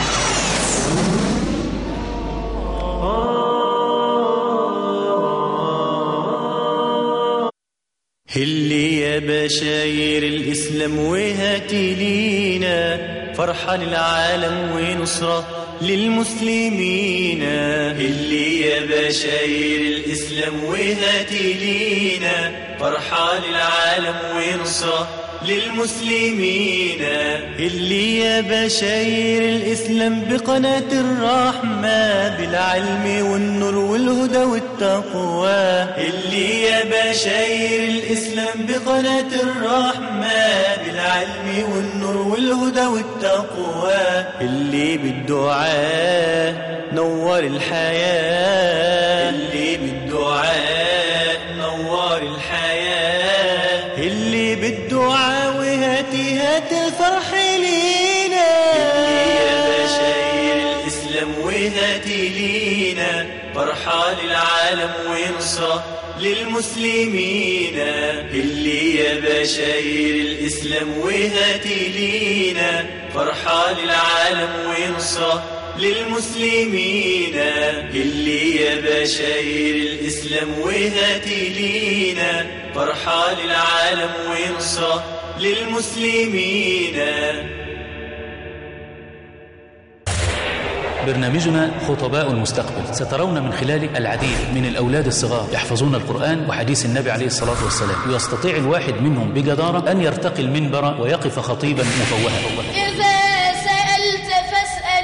هلي يا بشاير الإسلام وهاتي لينا فرحة للعالم ونصرة للمسلمين هلي يا بشاير الإسلام وهاتي لينا فرحة للعالم ونصرة للمسلمين اللي يا بشاير الإسلام بقناة الرحمة بالعلم والنور والهدى والتقوى اللي يا بشاير الإسلام بقناة الرحمة بالعلم والنور والهدى والتقوى اللي بالدعاء نور الحياة اللي بالدعاء نور الحياة اللي بالدعاء وهاتي هات الفرح لينا اللي يا بشاير الإسلام وهاتي لينا فرحة للعالم ونصرة للمسلمين اللي يا بشاير الإسلام وهاتي لينا فرحة للعالم ونصرة للمسلمين اللي يا بشاير الإسلام وهاتي لينا فرحة للعالم ونصرة للمسلمين برنامجنا خطباء المستقبل سترون من خلاله العديد من الأولاد الصغار يحفظون القرآن وحديث النبي عليه الصلاة والسلام ويستطيع الواحد منهم بجدارة أن يرتقي المنبر ويقف خطيبا مفوها إذا سألت فاسأل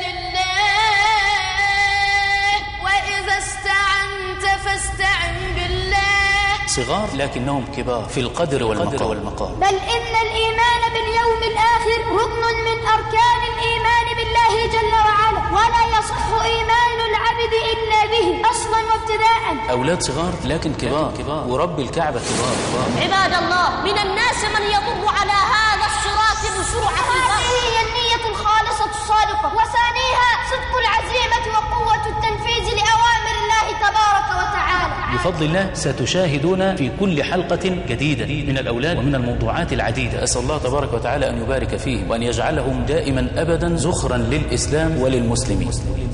الله وإذا استعنت فاستعن بالله صغار لكنهم كبار في القدر والمقام, والمقام. بل إن الإيمان باليوم الآخر ركن من أركان الإيمان بالله جل وعلا ولا يصح إيمان العبد إلا به أصلا وابتداء أولاد صغار لكن كبار, كبار. ورب الكعبة كبار, كبار. عباد الله من الناس من يمر على هذا الصراط بسرعة هذه هي النية الخالصة الصادقة وثانيها صدق العزيمة وقوة التنفيذ لأوامر الله تبارك وتعالى بفضل الله ستشاهدون في كل حلقة جديدة من الأولاد ومن الموضوعات العديدة أسأل الله تبارك وتعالى أن يبارك فيهم وأن يجعلهم دائما أبدا زخرا للإسلام وللمسلمين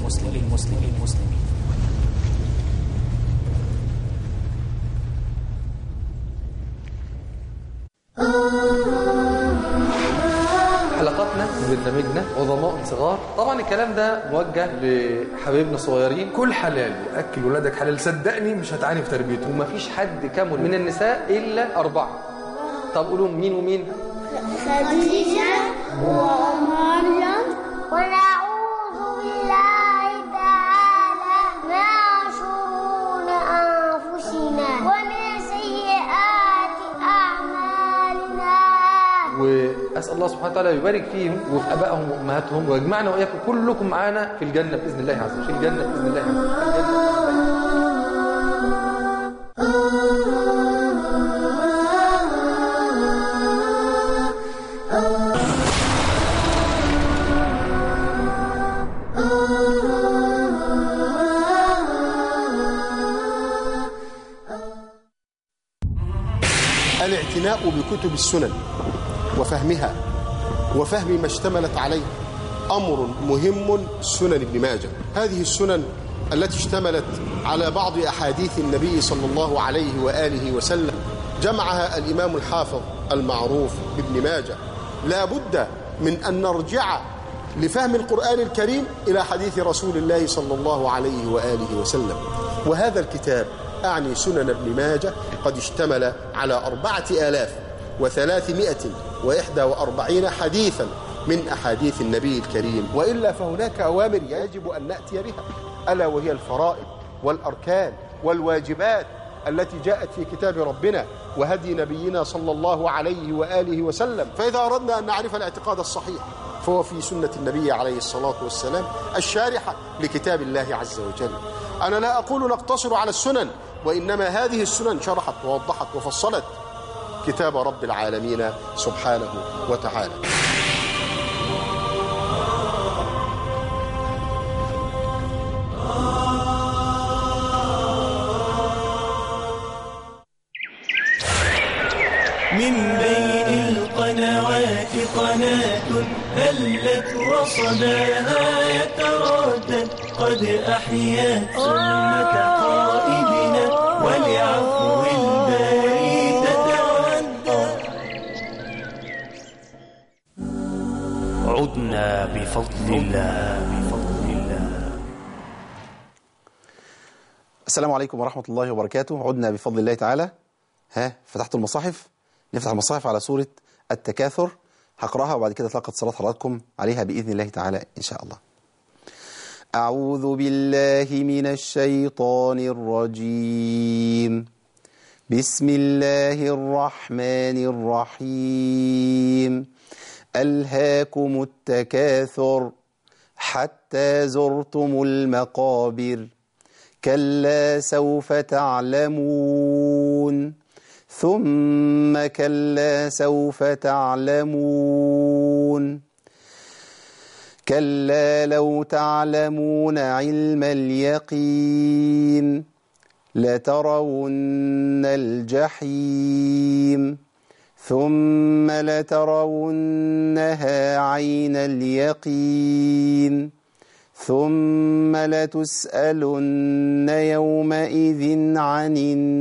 حلقاتنا وبرنامجنا عظماء صغار طبعا الكلام ده موجه لحبايبنا الصغيرين كل حلال واكل ولادك حلال صدقني مش هتعاني في تربيتهم ومفيش حد كامل من النساء الا اربعه طب قولوا مين ومين خديجة ومريم ونعوذ بالله تعالى من شرور أنفسنا ومن سيئات أعمالنا واسال الله سبحانه وتعالى يبارك فيهم وفي ابائهم وامهاتهم ويجمعنا واياكم كلكم معانا في الجنه باذن الله عز وجل في الجنه باذن الله عز وجل في الجنة. الاعتناء بكتب السنن وفهمها وفهم ما اشتملت عليه امر مهم سنن ابن ماجه هذه السنن التي اشتملت على بعض احاديث النبي صلى الله عليه واله وسلم جمعها الامام الحافظ المعروف بابن ماجه لا بد من ان نرجع لفهم القران الكريم الى حديث رسول الله صلى الله عليه واله وسلم وهذا الكتاب أعني سنن ابن ماجه قد اشتمل على أربعة آلاف وثلاثمائة وإحدى وأربعين حديثا من أحاديث النبي الكريم وإلا فهناك أوامر يجب أن نأتي بها ألا وهي الفرائض والأركان والواجبات التي جاءت في كتاب ربنا وهدي نبينا صلى الله عليه وآله وسلم فإذا أردنا أن نعرف الاعتقاد الصحيح فهو في سنة النبي عليه الصلاة والسلام الشارحة لكتاب الله عز وجل أنا لا أقول نقتصر على السنن وإنما هذه السنن شرحت ووضحت وفصلت كتاب رب العالمين سبحانه وتعالى من بين القنوات قناة هلت وصداها يتردد قد أحيت سنة قائدنا ولعفو الباري تتودد عدنا بفضل الله بفضل الله السلام عليكم ورحمة الله وبركاته عدنا بفضل الله تعالى ها فتحتوا المصاحف نفتح المصاحف على سورة التكاثر هقراها وبعد كده تلقى اتصالات حضراتكم عليها بإذن الله تعالى إن شاء الله أعوذ بالله من الشيطان الرجيم بسم الله الرحمن الرحيم ألهاكم التكاثر حتى زرتم المقابر كلا سوف تعلمون ثم كلا سوف تعلمون كلا لو تعلمون علم اليقين لترون الجحيم ثم لترونها عين اليقين ثم لتسألن يومئذ عن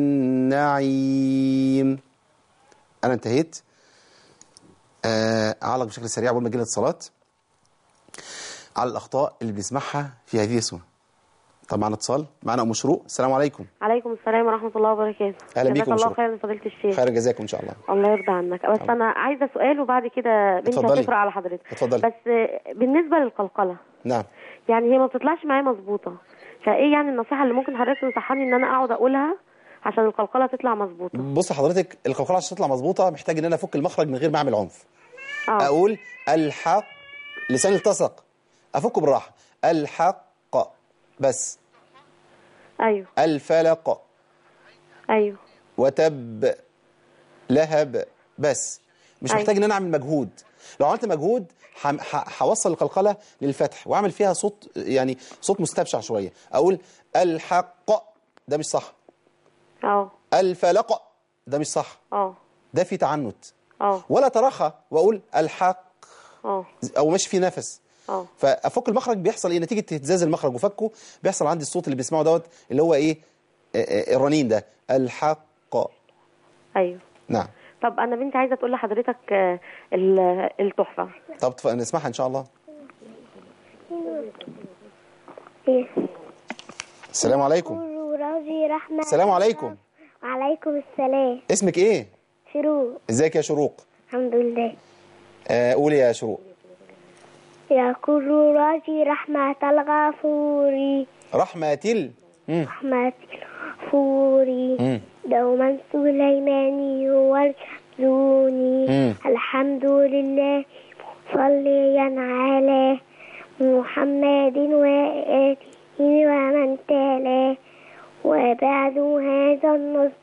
النعيم أنا انتهيت آه أعلق بشكل سريع قبل ما أجي الاتصالات على الاخطاء اللي بنسمعها في هذه السوره طب معنا اتصال معنا ام شروق السلام عليكم عليكم السلام ورحمة الله وبركاته أهلا جزاك بيكم الله شكرا. خيرا فضيلة الشيخ خير جزاكم ان شاء الله الله يرضى عنك بس أنا عايزة سؤال وبعد كده بنتي اتفضلي. هتقرأ على حضرتك اتفضلي. بس آه، بالنسبة للقلقلة نعم يعني هي ما بتطلعش معايا مظبوطة فإيه يعني النصيحة اللي ممكن حضرتك تنصحني إن أنا أقعد أقولها عشان القلقلة تطلع مظبوطة بص حضرتك القلقله عشان تطلع مظبوطه محتاج ان انا افك المخرج من غير ما اعمل عنف اه اقول الحق لساني التصق افكه بالراحه الحق بس أيوه الفلق أيوه وتب لهب بس مش أيوة. محتاج ان انا اعمل مجهود لو عملت مجهود هم- ح- هوصل القلقله للفتح واعمل فيها صوت يعني صوت مستبشع شويه اقول الحق ده مش صح اه الفلق ده مش صح اه ده في تعنت اه ولا ترخى واقول الحق اه او ماشي في نفس اه فافك المخرج بيحصل ايه نتيجه اهتزاز المخرج وفكه بيحصل عندي الصوت اللي بنسمعه دوت اللي هو ايه آه، آه، الرنين ده الحق أيوه نعم طب أنا بنتي عايزة تقول لحضرتك آه، ال- التحفة طب تف- نسمعها ان شاء الله السلام عليكم راجي رحمة السلام عليكم عليكم السلام اسمك ايه شروق ازيك يا شروق الحمد لله آه قولي يا شروق يقول راجي رحمة الغفور رحمة ال مم. رحمة الغفور مم. دوما سليماني هو الزوني مم. الحمد لله صليا على محمد وآله ومن تلاه وبعد هذا النص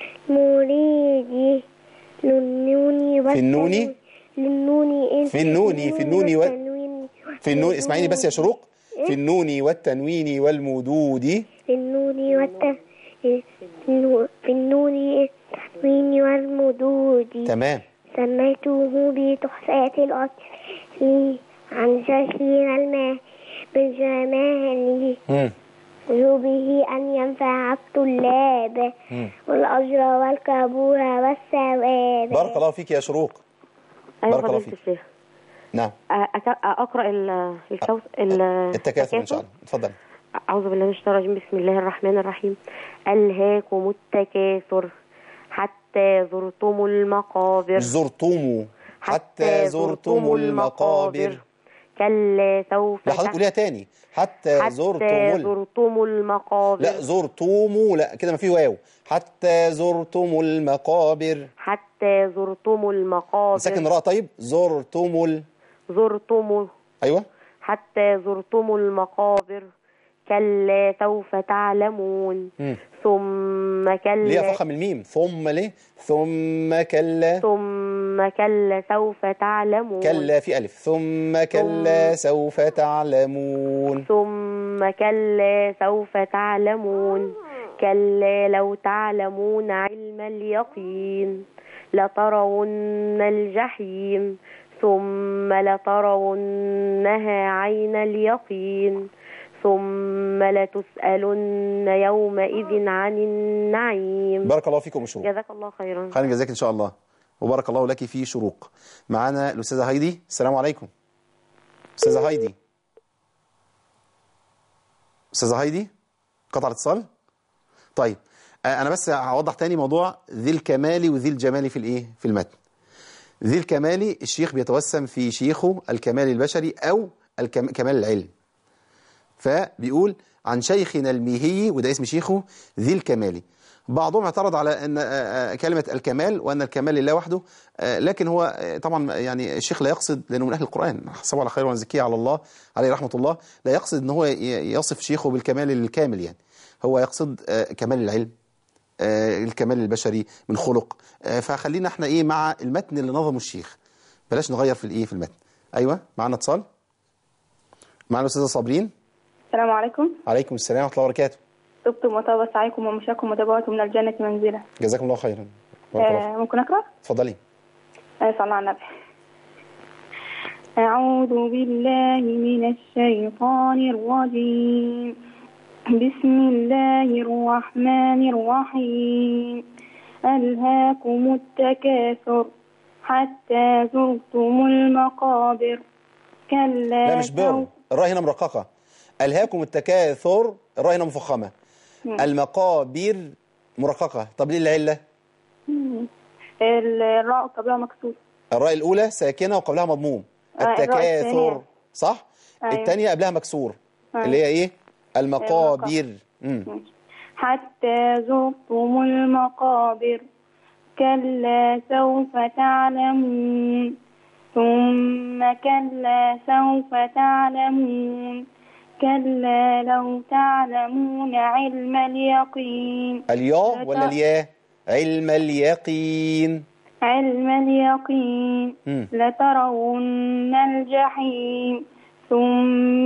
مريد للنون في النون؟ للنون في النون، في النون و- والتنوين في النون اسمعيني بس يا شروق في النون والتنوين والمدود في النون والت في النون التنوين والمدود تمام سميته بتحفة الأطفال عن شيخنا الماء بالجمال مم. به أن ينفع الطلاب والأجر والكبور والثواب بارك الله فيك يا شروق أيوه بارك الله فضيلة فيك. الشيخ نعم آه، أك- أقرأ ال- الكوث ال- التكاثر ان شاء الله اتفضل أعوذ بالله من الشيطان الرجيم بسم الله الرحمن الرحيم ألهاكم التكاثر حتى زرتم المقابر زرتم حتى زرتم المقابر كلا سوف لا حضرتك تع- قوليها تاني حتى حتى زرتم ال... زرتم المقابر لا زرتم لا كده ما في واو حتى زرتم المقابر حتى زرتم المقابر ساكن راء طيب زرتم ال... زرتم ايوه حتى زرتم المقابر كلا سوف تعلمون مم. ثم ليه كلا فخم الميم ثم ليه ثم كلا ثم كلا سوف تعلمون كلا في ألف ثم كلا سوف تعلمون ثم كلا سوف تعلمون كلا لو تعلمون علم اليقين لترون الجحيم ثم لترونها عين اليقين ثم لتسألن يومئذ عن النعيم بارك الله فيكم شروق جزاك الله خيرا خير جزاك إن شاء الله وبارك الله لك في شروق معانا الأستاذة هايدي السلام عليكم أستاذة هايدي أستاذة هايدي قطع الاتصال طيب آه، أنا بس هوضح تاني موضوع ذي الكمال وذي الجمال في الإيه في المتن ذي الكمال الشيخ بيتوسم في شيخه الكمال البشري أو الكم- كمال العلم فبيقول عن شيخنا الميهي وده اسم شيخه ذي الكمال بعضهم اعترض على ان آه، آه، كلمه الكمال وان الكمال لله وحده آه، لكن هو آه، طبعا يعني الشيخ لا يقصد لانه من اهل القران حسبه على خير ونزكيه على الله عليه رحمه الله لا يقصد ان هو ي- يصف شيخه بالكمال الكامل يعني هو يقصد آه، كمال العلم آه، الكمال البشري من خلق آه، فخلينا احنا ايه مع المتن اللي نظمه الشيخ بلاش نغير في الايه في المتن ايوه معنا اتصال معنا الاستاذه صابرين السلام عليكم عليكم السلام ورحمه الله وبركاته طبتم وطاب سعيكم ومشاكم وتبوأتم من الجنة منزلا جزاكم الله خيرا بارك الله فيك. آه ممكن أقرأ؟ اتفضلي آه صلى على النبي أعوذ بالله من الشيطان الرجيم بسم الله الرحمن الرحيم ألهاكم التكاثر حتى زرتم المقابر كلا لا مش بر سوف- الراء هنا مرققة ألهاكم التكاثر الراء هنا مفخمة المقابر مرققة طب ليه العلة الراء قبلها مكسور الراء الأولى ساكنة وقبلها مضموم آه، الراء التكاثر الثانية. صح أيوة. الثانية قبلها مكسور أيوة. اللي هي إيه المقابر مم. حتى زرتم المقابر كلا سوف تعلمون ثم كلا سوف تعلمون كلا لو تعلمون علم اليقين الياء لا ولا تع- الياء علم اليقين علم اليقين مم. لترون الجحيم ثم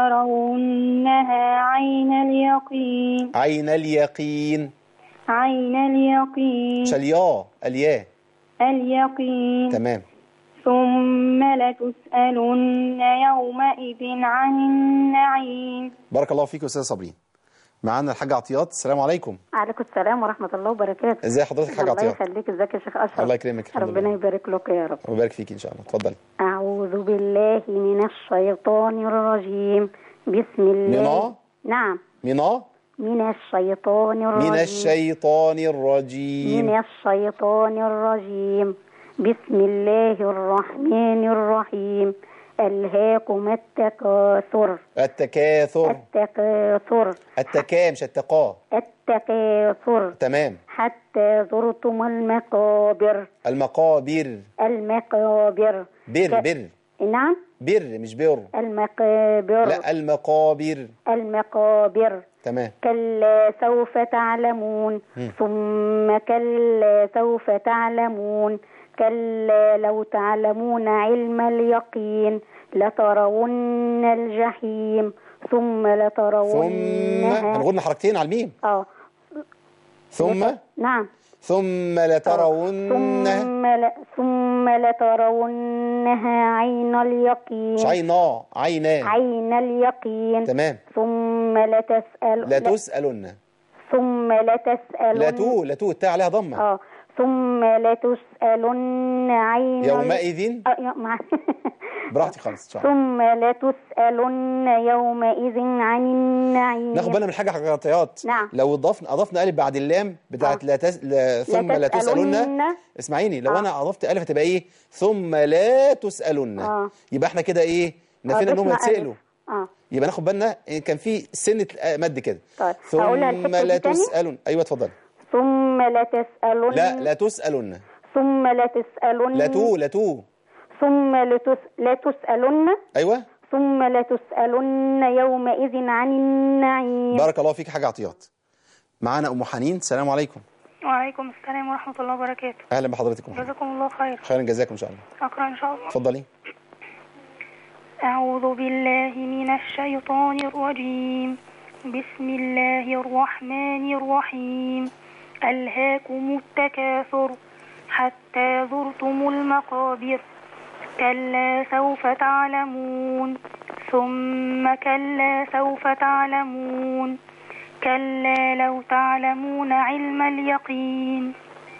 لترونها عين اليقين عين اليقين عين اليقين مش الياء الياء اليقين تمام ثم لتسألن يومئذ عن النعيم بارك الله فيك يا أستاذ صابرين معانا الحاج عطيات السلام عليكم عليكم السلام ورحمة الله وبركاته ازي حضرتك حاج الله عطيات يخليك ازيك يا شيخ أشرف الله يكرمك الحمد ربنا لله يبارك لك يا رب ويبارك فيك ان شاء الله اتفضلي أعوذ بالله من الشيطان الرجيم بسم الله من نعم من من الشيطان الرجيم من الشيطان من الرجيم الشيطان الرجيم بسم الله الرحمن الرحيم ألهاكم التكاثر التكاثر التكاثر التكا مش التقاه التكاثر تمام حتى زرتم المقابر المقابر المقابر بر ك- بر نعم بر مش بر المقابر لا المقابر المقابر تمام كلا سوف تعلمون مم. ثم كلا سوف تعلمون كلا لو تعلمون علم اليقين لترون الجحيم ثم ثم لترونها هنقول حركتين على الميم اه ثم نعم ثم لترون ثم ل... ثم لترونها عين اليقين مش عينا عينا عين اليقين تمام ثم لتسأل لا تسألن ثم لتسألن لا تو لا تو التاء عليها ضمة اه ثم لتسألن عين ال- يومئذ آه، يا- مع- براحتك خالص ان شاء الله ثم لتسألن يومئذ عن النعيم ناخد بالنا من حاجه حقيقيات نعم. لو اضفنا اضفنا الف بعد اللام بتاعت لا تس... لا ثم لا تسالن تسألن. اسمعيني لو آه. انا اضفت الف هتبقى ايه ثم لا تسالن آه. يبقى احنا كده ايه نفينا آه، انهم ضفنا يتسالوا ألف. اه يبقى ناخد بالنا إن كان في سنه آه، مد كده طيب ثم هقولها الحتة لا دي تاني؟ تسالن ايوه اتفضل ثم لتسألن لا لا تسالن ثم لتسألن لا تو لا تو ثم لتس... لتسألن ايوه ثم لتسألن يومئذ عن النعيم بارك الله فيك حاجه عطيات معانا ام حنين السلام عليكم وعليكم السلام ورحمة الله وبركاته اهلا بحضرتك أم حنين. جزاكم الله خير خيرا جزاكم ان شاء الله أقرأ إن شاء الله اتفضلي أعوذ بالله من الشيطان الرجيم بسم الله الرحمن الرحيم ألهاكم التكاثر حتى زرتم المقابر كلا سوف تعلمون ثم كلا سوف تعلمون كلا لو تعلمون علم اليقين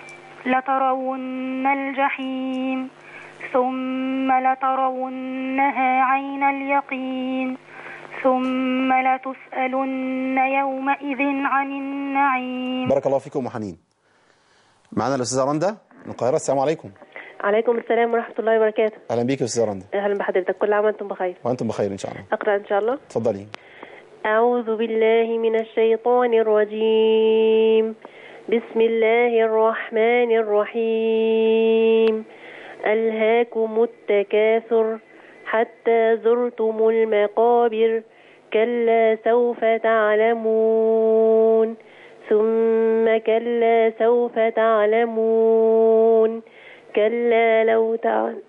لترون الجحيم ثم لترونها عين اليقين ثم لتسألن يومئذ عن النعيم بارك الله فيكم ام حنين معانا الاستاذه رندا من القاهره السلام عليكم عليكم السلام ورحمة الله وبركاته اهلا بيك يا استاذه رندا أهلا بحضرتك كل عام وأنتم بخير وانتم بخير ان شاء الله أقرأ إن شاء الله اتفضلي أعوذ بالله من الشيطان الرجيم بسم الله الرحمن الرحيم ألهاكم التكاثر حتى زرتم المقابر كلا سوف تعلمون ثم كلا سوف تعلمون كلا لو تعلمون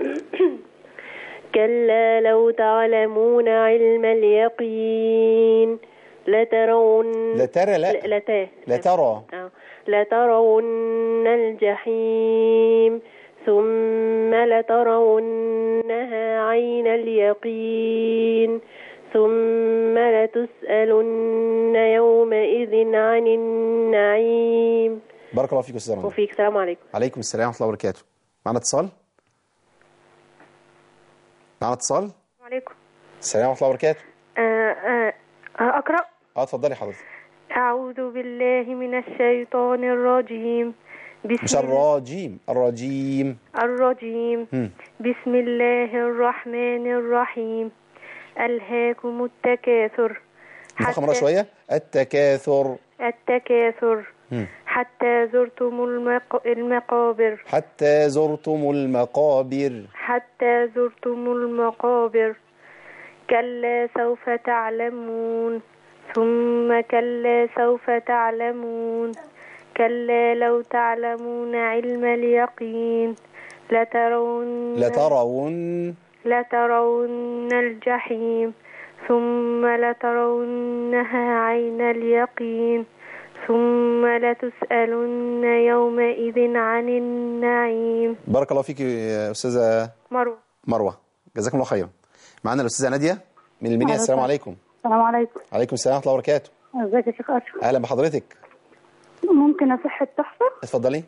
كلا لو تعلمون علم اليقين لترون لا ترى لا لا ت- لا ترى آه. لترون الجحيم ثم لترونها عين اليقين ثم لتسألن يومئذ عن النعيم بارك الله فيك يا استاذه رندا وفيك السلام عليكم عليكم السلام ورحمه الله وبركاته معانا اتصال معانا اتصال عليكم السلام ورحمه الله وبركاته آه، آه، أقرأ اه اتفضلي حضرتك أعوذ بالله من الشيطان الرجيم مش بسم الراجيم الرجيم الرجيم هم. بسم الله الرحمن الرحيم ألهاكم التكاثر نفخم مرة شوية التكاثر التكاثر هم. حتى زرتم المق... المقابر حتى زرتم المقابر حتى زرتم المقابر كلا سوف تعلمون ثم كلا سوف تعلمون كلا لو تعلمون علم اليقين لترون لترون لترون الجحيم ثم لترونها عين اليقين ثم لتسألن يومئذ عن النعيم بارك الله فيك يا أستاذة مروة مروة جزاكم الله خيرا معانا الأستاذة نادية من المنيا السلام عليكم السلام عليكم عليكم السلام ورحمة الله وبركاته ازيك يا شيخ اشرف أهلا بحضرتك ممكن اصح التحفه اتفضلي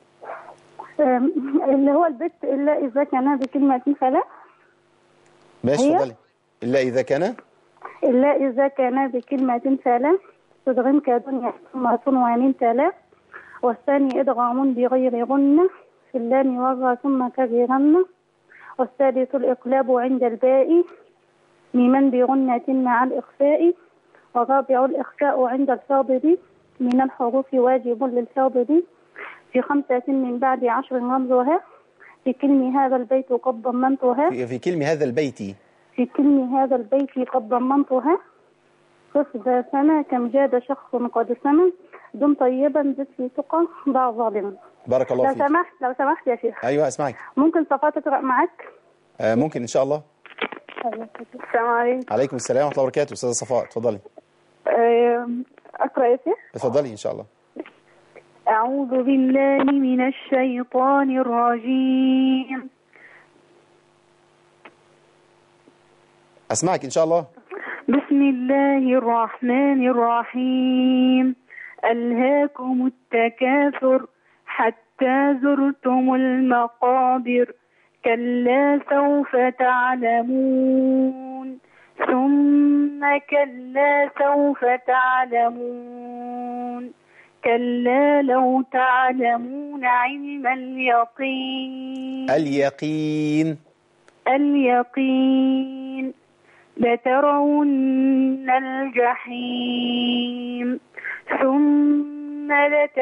أم، اللي هو البيت الا اذا كان بكلمه فلا ماشي هي؟ اتفضلي إلا إذا كان الا اذا كان بكلمه فلا تدغم كدنيا ثم صنوان تلا والثاني ادغام بغير غنه في اللام والراء ثم كبيرن والثالث الاقلاب عند الباء ميما بغنة مع الإخفاء والرابع الإخفاء عند الفاضل من الحروف واجب للفاضل في خمسة من بعد عشر رمزها في كلم هذا البيت قد ضمنتها في, في كلمة هذا البيت في كلم هذا البيت قد ضمنتها قف ذا سنة كم جاد شخص قد سنة دم طيبا زد في تقى ضع ظالما بارك الله لو فيك سمحت لو سمحت يا شيخ أيوة أسمعك ممكن صفات تقرأ معاك آه ممكن إن شاء الله السلام عليكم عليكم السلام ورحمة الله وبركاته أستاذة صفاء اتفضلي أم، أقرأ يا شيخ اتفضلي إن شاء الله أعوذ بالله من الشيطان الرجيم أسمعك إن شاء الله بسم الله الرحمن الرحيم ألهاكم التكاثر حتى زرتم المقابر كلا سوف تعلمون ثم كلا سوف تعلمون كلا لو تعلمون علم اليقين اليقين اليقين لترون الجحيم ثم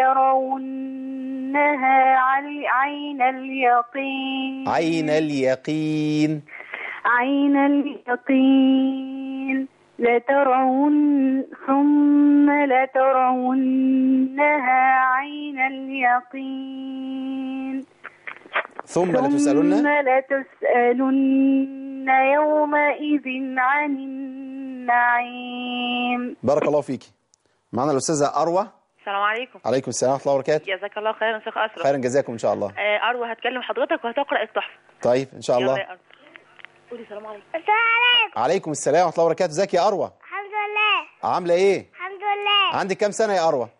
لترونها عل- عين اليقين عين اليقين عين اليقين لترون ثم لترونها عين اليقين ثم لتسألن ثم لتسألن يومئذ عن النعيم بارك الله فيك معنا الأستاذة أروى السلام عليكم عليكم السلام ورحمة الله وبركاته جزاك الله خيرا شيخ اشرف خيرا جزاكم إن شاء الله آه، اروى هتكلم حضرتك وهتقرا التحفه طيب إن شاء يلا الله يا أروى. قولي السلام عليكم السلام عليكم عليكم السلام ورحمة الله وبركاته ازيك يا أروى الحمد لله عاملة إيه الحمد لله عندك كام سنة يا أروى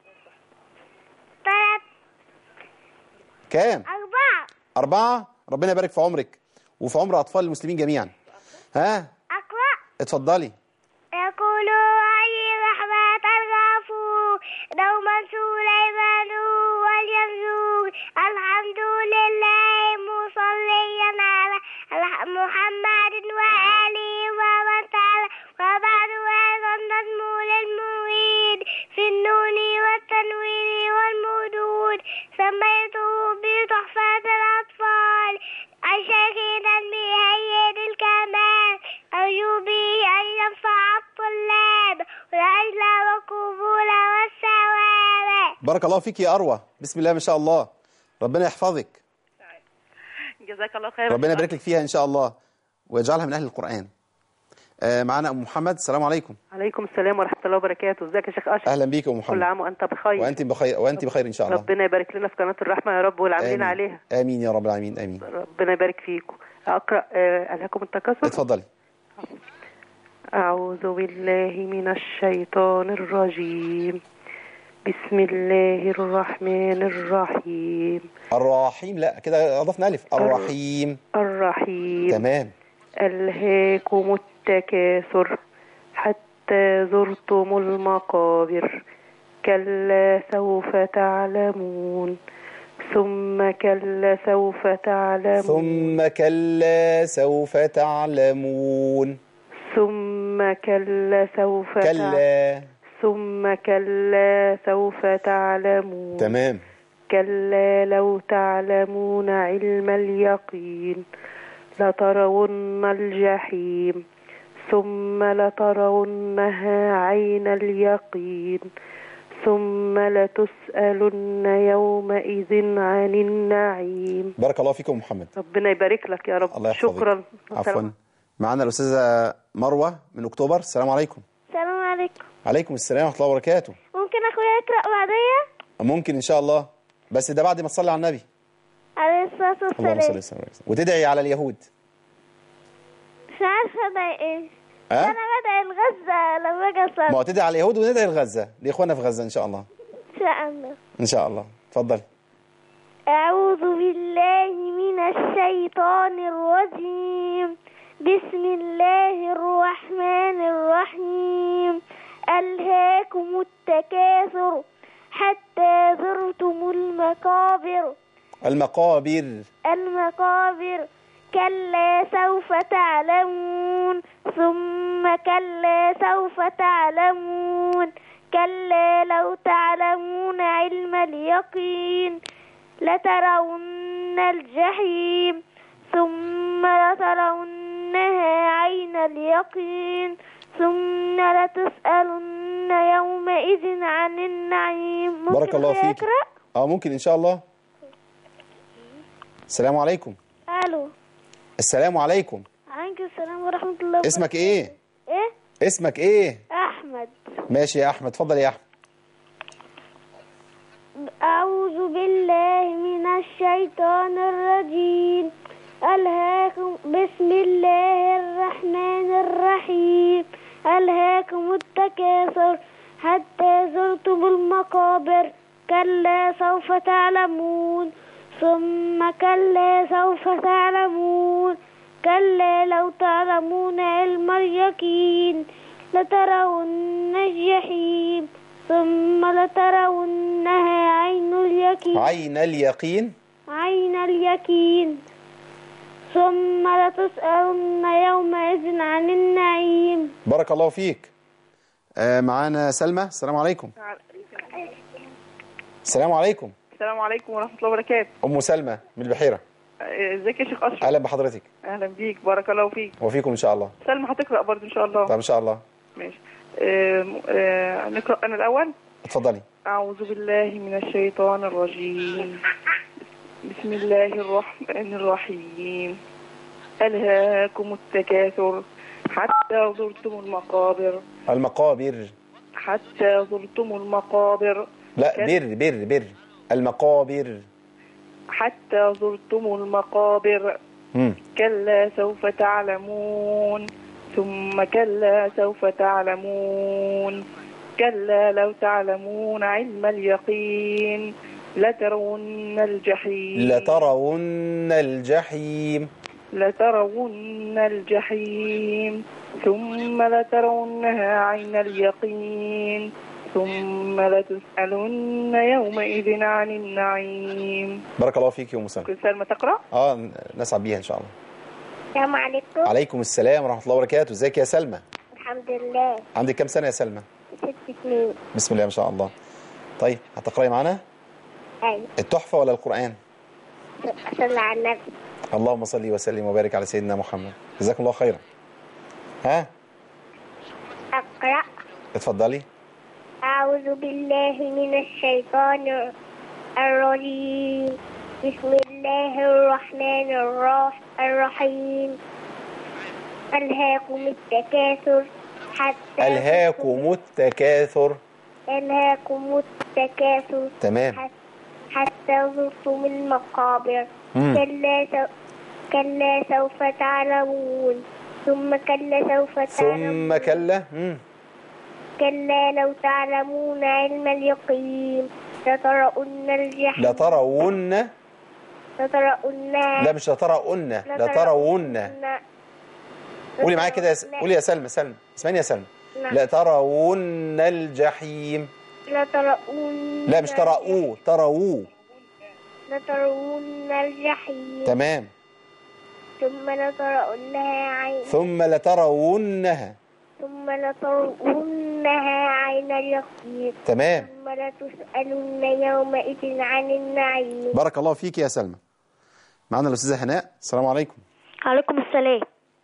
ثلاث كام أربعة أربعة ربنا يبارك في عمرك وفي عمر أطفال المسلمين جميعا ها أقرأ اتفضلي يقول علي رحمة الغفور دوما سليمان واليمزور الحمد لله مصليا على الح- محمد وآله ومن تعالى وبعد هذا النظم للمريد في النون والتنوين والمدود سميته بتحفة الأطفال شاكرا بهيئة الكمال أرجو به أن ينفع الطلاب والأجل والقبول والثواب بارك الله فيك يا أروى بسم الله ما شاء الله ربنا يحفظك جزاك الله خيرا ربنا يبارك لك فيها إن شاء الله ويجعلها من أهل القرآن آه معنا أم محمد السلام عليكم عليكم السلام ورحمة الله وبركاته ازيك يا شيخ أشرف أهلا بيك يا أم كل محمد عام وأنت بخير وأنت بخير وأنت بخير إن شاء الله ربنا يبارك لنا في قناة الرحمة يا رب والعاملين آمين. عليها آمين يا رب العالمين آمين ربنا يبارك فيكم أقرأ آه، ألهاكم التكاثر اتفضلي أعوذ بالله من الشيطان الرجيم بسم الله الرحمن الرحيم الرحيم لا كده أضفنا ألف الرحيم الرحيم تمام ألهاكم التكاثر حتى زرتم المقابر كلا سوف تعلمون ثم كلا سوف تعلمون ثم كلا سوف تعلمون ثم كلا سوف تع- كلا ثم كلا سوف تعلمون تمام كلا لو تعلمون علم اليقين لترون الجحيم ثم لترونها عين اليقين ثم لتسألن يومئذ عن النعيم بارك الله فيكم محمد ربنا يبارك لك يا رب الله يحفظك شكرا عفوا معنا الأستاذة مروة من أكتوبر السلام عليكم السلام عليكم عليكم السلام ورحمة الله وبركاته ممكن اخويا يقرا بعديا ممكن إن شاء الله بس ده بعد ما تصلي على النبي عليه الصلاه اللهم صل والسلام وسلم عليه وسلم. وتدعي على اليهود مش عارفه ادعي ايه ها؟ انا بدعي الغزه لما اجي ما اصلي هو تدعي على اليهود وندعي لغزة لإخواننا في غزة إن شاء الله ان شاء الله إن شاء الله اتفضل أعوذ بالله من الشيطان الرجيم بسم الله الرحمن الرحيم ألهاكم التكاثر حتى زرتم المقابر المقابر المقابر كلا سوف تعلمون ثم كلا سوف تعلمون كلا لو تعلمون علم اليقين لترون الجحيم ثم لترونها عين اليقين ثم لتسألن يومئذ عن النعيم ممكن بارك الله أخويا فيك يقرأ؟ اه ممكن إن شاء الله السلام عليكم ألو السلام عليكم عليكم السلام ورحمة الله وبركاته اسمك إيه إيه؟ اسمك إيه أحمد ماشي يا أحمد اتفضل يا أحمد أعوذ بالله من الشيطان الرجيم ألهاكم بسم الله الرحمن الرحيم ألهاكم التكاثر حتى زرتم المقابر كلا سوف تعلمون ثم كلا سوف تعلمون كلا لو تعلمون علم اليقين لترون الجحيم ثم لترونها عين اليقين عين اليقين عين اليقين ثم لتسألن يومئذ عن النعيم بارك الله فيك آه معانا سلمى السلام عليكم السلام عليكم السلام عليكم ورحمة الله وبركاته أم سلمى من البحيرة آه، ازيك يا شيخ أشرف أهلا بحضرتك أهلا بيك بارك الله فيك وفيكم إن شاء الله سلمى هتقرأ برضه إن شاء الله طب إن شاء الله ماشي آه، آه، نقرأ أنا الأول اتفضلي أعوذ بالله من الشيطان الرجيم بسم الله الرحمن الرحيم ألهاكم التكاثر حتى زرتم المقابر المقابر حتى زرتم المقابر لا بر بر بر المقابر حتى زرتم المقابر مم. كلا سوف تعلمون ثم كلا سوف تعلمون كلا لو تعلمون علم اليقين لترون الجحيم لترون الجحيم لترون الجحيم ثم لترونها عين اليقين ثم لتسألن يومئذ عن النعيم بارك الله فيك يا أم سلمى كل سلمى تقرأ اه نسعد بيها إن شاء الله السلام عليكم عليكم السلام ورحمة الله وبركاته ازيك يا سلمى الحمد لله عندك كام سنة يا سلمى ست سنين بسم الله ما شاء الله طيب هتقرأي معانا أيوة التحفة ولا القرآن صلى على النبي اللهم صل وسلم وبارك على سيدنا محمد جزاكم الله خيرا ها أقرأ اتفضلي أعوذ بالله من الشيطان الرجيم بسم الله الرحمن الرح- الرحيم ألهاكم التكاثر حتى ألهاكم التكاثر ألهاكم التكاثر تمام حت- حتى زرتم المقابر مم. كلا سو... كلا سوف تعلمون ثم كلا سوف تعلمون ثم كلا مم. كلا لو تعلمون علم اليقين لترؤن الجحيم لترون لترؤن لا مش لترون لترون قولي معايا كده يا س... قولي يا سلمى سلمى اسمعني يا سلمى نعم. لا ترون الجحيم لا ترون لا مش ترؤوه ترووه لا ترون الجحيم تمام ثم لترونها عين ثم لترونها ثم لترونها عين اليقين تمام ثم لتسألن يومئذ عن النعيم بارك الله فيك يا سلمى معنا الاستاذه هناء السلام عليكم عليكم السلام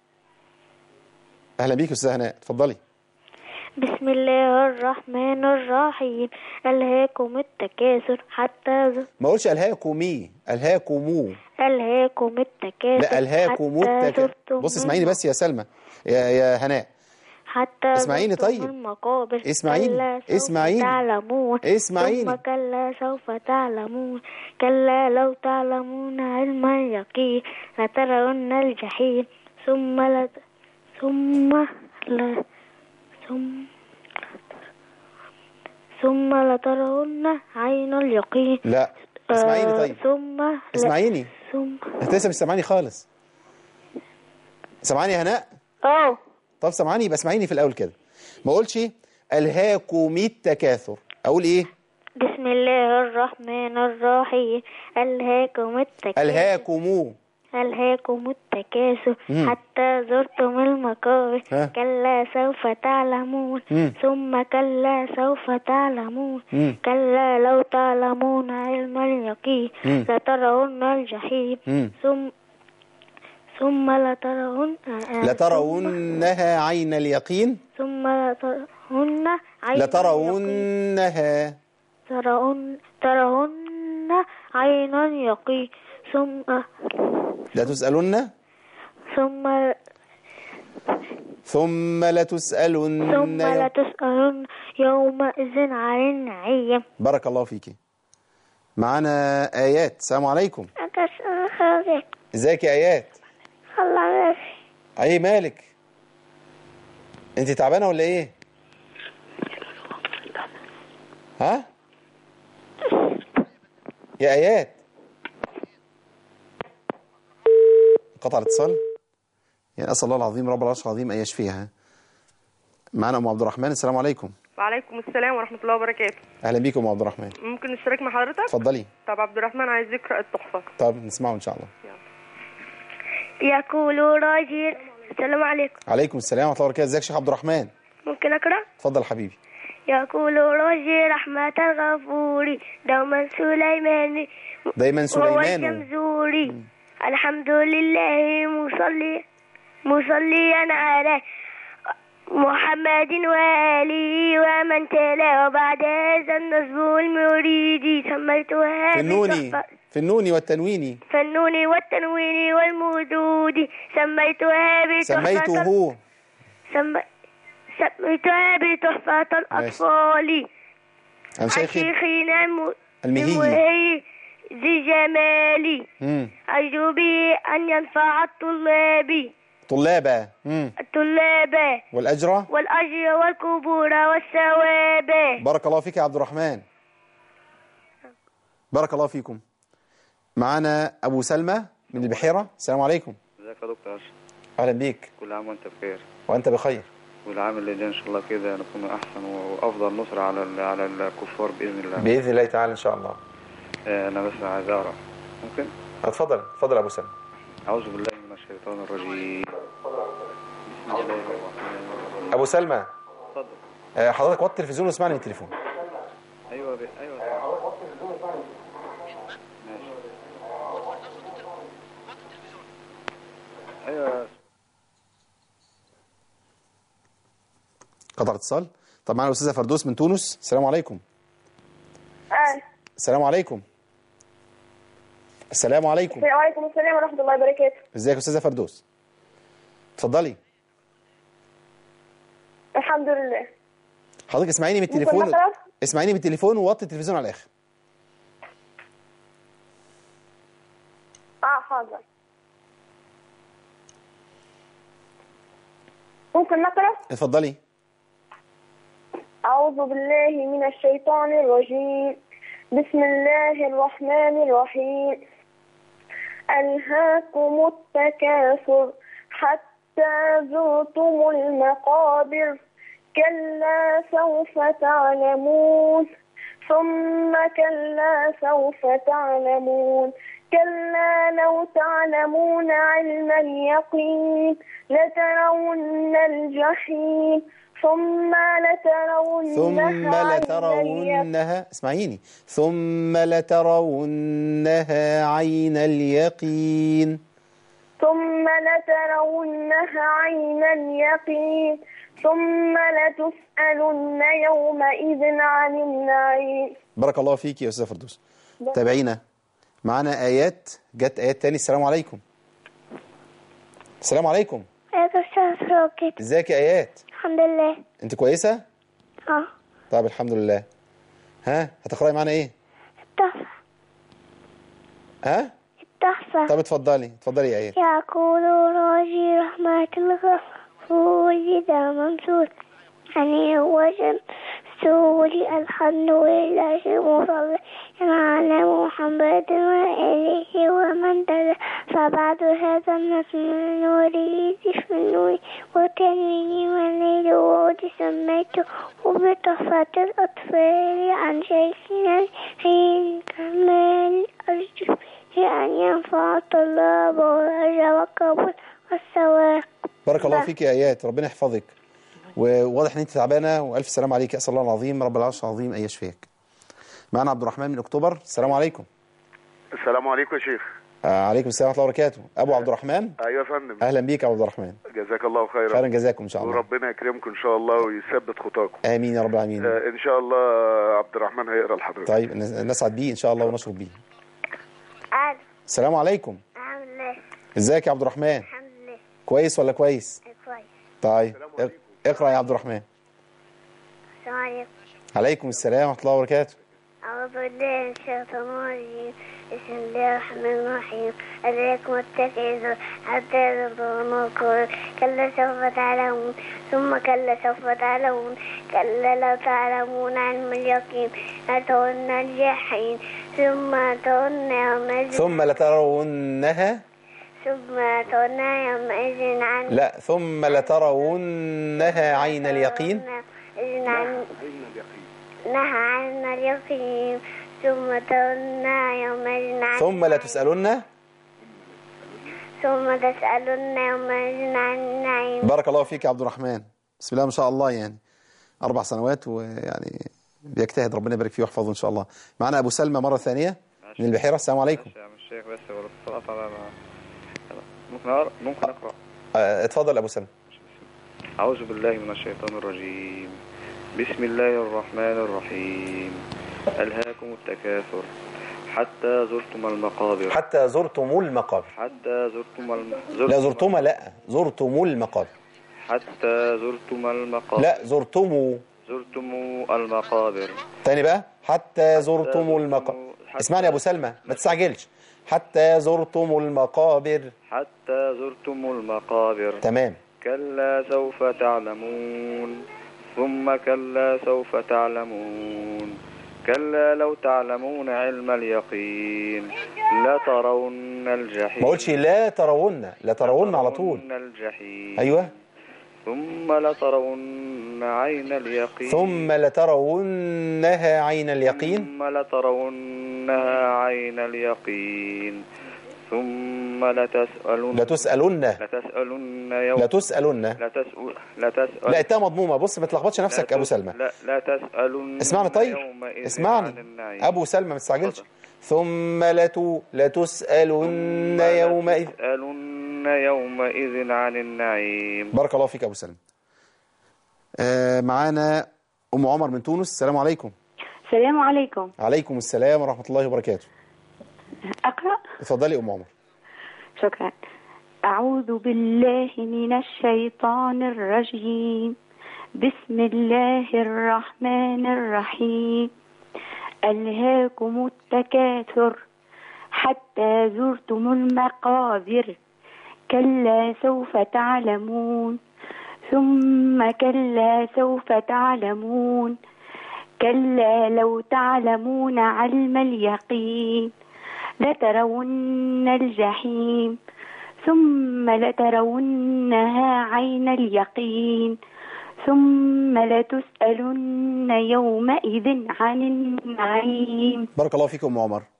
اهلا بيك يا استاذه هناء اتفضلي بسم الله الرحمن الرحيم ألهاكم التكاثر حتى ز... ما اقولش الهاكمي الهاكمو ألهاكم التكاثر لا الهاكم حتى التك زرتم بص اسمعيني بس يا سلمى يا يا هناء حتى اسمعيني زرتم طيب. المقابر اسمعيني. كلا سوف اسمعيني. تعلمون اسمعيني. ثم كلا سوف تعلمون كلا لو تعلمون علم اليقين لترون الجحيم ثم لت... ثم ل... ثم ثم لترون عين اليقين لا اسمعيني آه، طيب ثم لا- اسمعيني ثم انت لسه مش سامعاني خالص سامعاني يا هناء اه طب سامعاني يبقى اسمعيني في الاول كده ما اقولش الهاكم التكاثر اقول ايه بسم الله الرحمن الرحيم ألهاكم التكاثر الهاكم ألهاكم التكاثر مم. حتى زرتم المقابر ها. كلا سوف تعلمون مم. ثم كلا سوف تعلمون مم. كلا لو تعلمون علم اليقين مم. لترون الجحيم مم. ثم ثم لترون لترونها عين اليقين ثم لترون عين اليقين. لترونها ترون ترون عين اليقين ثم لا تسألن ثم ثم لتسألن ثم لتسألن يومئذ عن النعيم بارك الله فيكي معانا آيات السلام عليكم ازيك يا آيات الله يعافي اي مالك انت تعبانه ولا ايه ها يا ايات قطع الاتصال يعني اسال الله العظيم رب العرش العظيم ان يشفيها معنا ام عبد الرحمن السلام عليكم وعليكم السلام ورحمة الله وبركاته اهلا بيكم ام عبد الرحمن ممكن نشترك مع حضرتك؟ اتفضلي طب عبد الرحمن عايز يقرأ التحفة طب نسمعه ان شاء الله يقول رجل السلام عليكم عليكم السلام ورحمه الله وبركاته ازيك يا شيخ عبد الرحمن ممكن أقرأ؟ اتفضل حبيبي يقول رجل رحمة الغفور دوما سليمان دايما وهو سليمان الجمزوري الحمد لله مصلي مصليا على محمد وآله ومن تلا وبعد هذا النصب المريد سميتها في النون بتحفة في النون والتنوين فالنون والتنوين والمدود سميتها بتحفة سميته سم... سميتها بتحفة الأطفال عن شيخ الشيخين الم... المهي المهي ذي جمالي مم. أرجو به أن ينفع الطلاب طلابة مم. الطلاب والأجرة والأجر والقبور والثواب بارك الله فيك يا عبد الرحمن بارك الله فيكم معانا أبو سلمى من البحيرة السلام عليكم ازيك يا دكتور اشرف أهلا بيك كل عام وانت بخير وأنت بخير والعام اللي جاي ان شاء الله كده نكون احسن وافضل نصرة على ال- على الكفار باذن الله بإذن الله تعالى إن شاء الله آه، انا بس عايز اقرا ممكن اتفضل اتفضل يا أبو سلمى اعوذ بالله من الشيطان الرجيم بسم الله الرحمن الرحيم أبو سلمى اتفضل آه، حضرتك وطي التلفزيون واسمعني من التليفون ايوه ب... ايوه ماشي ايوه قطع اتصال طب معانا الأستاذة فردوس من تونس السلام عليكم آه. السلام عليكم السلام عليكم وعليكم السلام ورحمة الله وبركاته ازيك يا أستاذة فردوس اتفضلي الحمد لله حضرتك اسمعيني من ممكن التليفون نقرأ؟ اسمعيني من التليفون ووطي التلفزيون على الآخر اه حاضر ممكن نقرأ اتفضلي أعوذ بالله من الشيطان الرجيم بسم الله الرحمن الرحيم ألهاكم التكاثر حتى حتى زرتم المقابر كلا سوف تعلمون ثم كلا سوف تعلمون كلا لو تعلمون علم اليقين لترون الجحيم ثم لترونها ثم عين اليقين لترونها اسمعيني ثم لترونها عين اليقين ثم لترونها عين اليقين ثم لتسألن يومئذ عن النعيم بارك الله فيك يا استاذ فردوس تابعينا معانا ايات جت ايات تاني السلام عليكم السلام عليكم عليكم السلام ورحمة الله وبركاته ازيك يا ايات الحمد لله انت كويسه اه طيب الحمد لله ها هتقراي معانا ايه التحفة ها التحفة طب اتفضلي اتفضلي يا ايات يقول راجي رحمة الغفور إذا منصور يعني هو سوري الحمد لله المصلي على محمد وآله ومن تلا فبعد هذا النصر نوري في النور وتنويني والليل وعود سميته وبتحفة الأطفال عن شيخنا حين كمال أرجو أن ينفع الطلاب والأجر والقبول والثواب بارك الله فيك يا ايات ربنا يحفظك وواضح ان انت تعبانه والف سلام عليك اسال الله العظيم رب العرش العظيم ان يشفيك معنا عبد الرحمن من اكتوبر السلام عليكم السلام عليكم يا شيخ آه عليكم السلام ورحمه الله وبركاته ابو عبد الرحمن ايوه يا فندم اهلا بيك يا عبد الرحمن جزاك الله خيرا خيرا جزاكم ان شاء الله وربنا يكرمكم ان شاء الله ويثبت خطاكم امين يا رب العالمين آه ان شاء الله عبد الرحمن هيقرا لحضرتك طيب ن- نسعد بيه ان شاء الله ونشرف بيه السلام عليكم الحمد لله ازيك يا عبد الرحمن الحمد لله كويس ولا كويس كويس طيب اق- اقرا يا عبد الرحمن السلام عليكم عليكم السلام ورحمه الله وبركاته أعوذ بالله من الشيطان الرجيم بسم الله الرحمن الرحيم عليكم التكاثر حتى يرضوا المنكر كلا سوف تعلمون ثم كلا سوف تعلمون كلا لو تعلمون علم اليقين لترون الجحيم ثم ترون يومئذ ثم لترونها ثم ترون يومئذ عن لا ثم لترونها عين اليقين إذن عن نهى عن اليقين ثم ترون يومئذ عن ثم لتسالن ثم تسألن يومئذ عن النعيم بارك الله فيك يا عبد الرحمن بسم الله ما شاء الله يعني اربع سنوات ويعني بيجتهد ربنا يبارك فيه ويحفظه ان شاء الله معنا ابو سلمى مره ثانيه من البحيره السلام عليكم يا عم الشيخ بس هو الاتصالات على ممكن أقرأ ممكن أقرأ آه، اتفضل ابو سلمى أعوذ بالله من الشيطان الرجيم بسم الله الرحمن الرحيم ألهاكم التكاثر حتى زرتم المقابر حتى زرتم المقابر حتى زرتم الم... لا زرتم لا زرتم المقابر حتى زرتم المقابر لا زرتم زرتم المقابر تاني بقى حتى زرتم المقابر اسمعني يا ابو سلمى ما تستعجلش حتى زرتم المقابر حتى زرتم المقابر تمام كلا سوف تعلمون ثم كلا سوف تعلمون كلا لو تعلمون علم اليقين لترون الجحيم ما قلتش لا ترون لا ترون على طول لترون الجحيم ايوه ثم لترون عين اليقين ثم لترونها عين اليقين ثم لترونها عين اليقين ثم لتسألن لتسألن لتسألن يوم لتسألن لتسأل لتسأل لا التاء مضمومه بص ما تلخبطش نفسك لا ابو تس- سلمى لا لا تسألن اسمعني طيب يومئذ عن اسمعني النعيم. ابو سلمى ما تستعجلش ثم لتو لتسألن يومئذ تسألن يومئذ عن النعيم بارك الله فيك يا ابو سلمى آه معانا ام عمر من تونس السلام عليكم السلام عليكم عليكم السلام ورحمه الله وبركاته أقرأ اتفضلي ام عمر شكرا أعوذ بالله من الشيطان الرجيم بسم الله الرحمن الرحيم ألهاكم التكاثر حتى زرتم المقابر كلا سوف تعلمون ثم كلا سوف تعلمون كلا لو تعلمون علم اليقين لترون الجحيم ثم لترونها عين اليقين ثم لتسألن يومئذ عن النعيم بارك الله فيكم يا عمر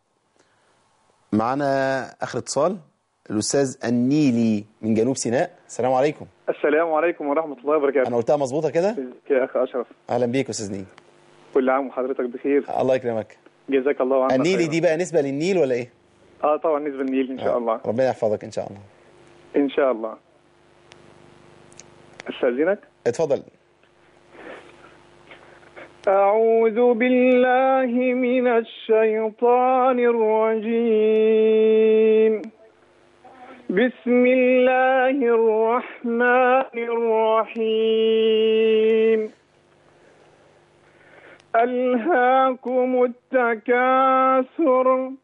معنا اخر اتصال الاستاذ النيلي من جنوب سيناء السلام عليكم السلام عليكم ورحمة الله وبركاته انا قلتها مظبوطه كده يا أخ أشرف اهلا بيك يا استاذ نيل كل عام وحضرتك بخير الله يكرمك جزاك الله عنا النيلي خيرا. دي بقى نسبه للنيل ولا ايه اه طبعا نسبة النيل إن شاء الله ربنا يحفظك ان شاء الله إن شاء الله أستاذنك اتفضل أعوذ بالله من الشيطان الرجيم بسم الله الرحمن الرحيم ألهاكم التكاثر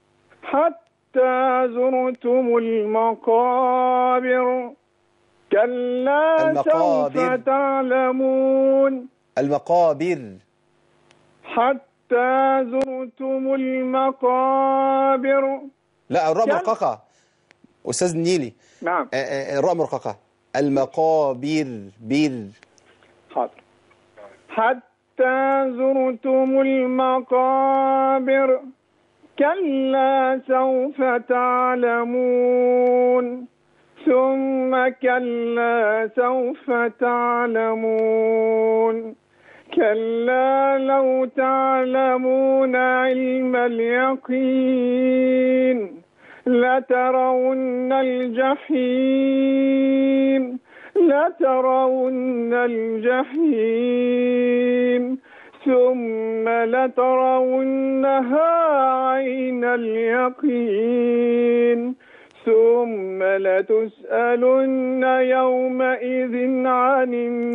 حتى زرتم المقابر كلا سوف المقابر. تعلمون المقابر حتى زرتم المقابر لا الراء كم؟ مرققه استاذ النيلي نعم آه، آه، الراء مرققه المقابر بير حاضر حتى زرتم المقابر كلا سوف تعلمون ثم كلا سوف تعلمون كلا لو تعلمون علم اليقين لترون الجحيم لترون الجحيم ثم لترونها عين اليقين ثم لتسألن يومئذ عن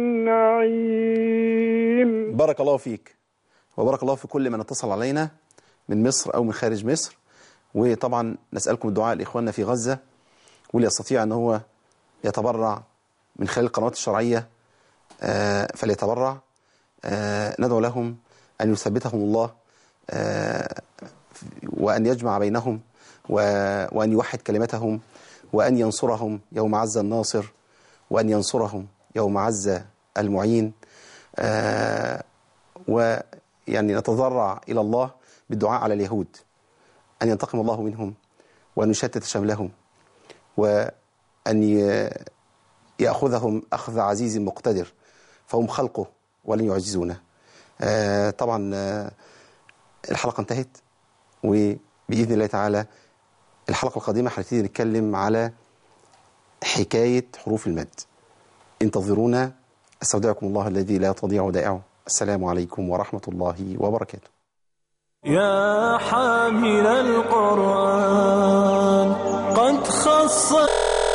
النعيم بارك الله فيك وبارك الله في كل من اتصل علينا من مصر أو من خارج مصر وطبعا نسألكم الدعاء لإخواننا في غزة واللي يستطيع أن هو يتبرع من خلال القنوات الشرعية آه، فليتبرع آه، ندعو لهم أن يثبتهم الله آه، وأن يجمع بينهم و- وأن يوحد كلمتهم وأن ينصرهم يوم عز الناصر وأن ينصرهم يوم عز المعين آه، ويعني نتضرع إلى الله بالدعاء على اليهود أن ينتقم الله منهم وأن يشتت شملهم وأن ي- يأخذهم أخذ عزيز مقتدر فهم خلقه ولن يعجزونه آه، طبعا آه، الحلقة انتهت وبإذن الله تعالى الحلقة القادمة هنبتدي نتكلم على حكاية حروف المد انتظرونا استودعكم الله الذي لا تضيع ودائعه السلام عليكم ورحمة الله وبركاته يا حامل القرآن قد خص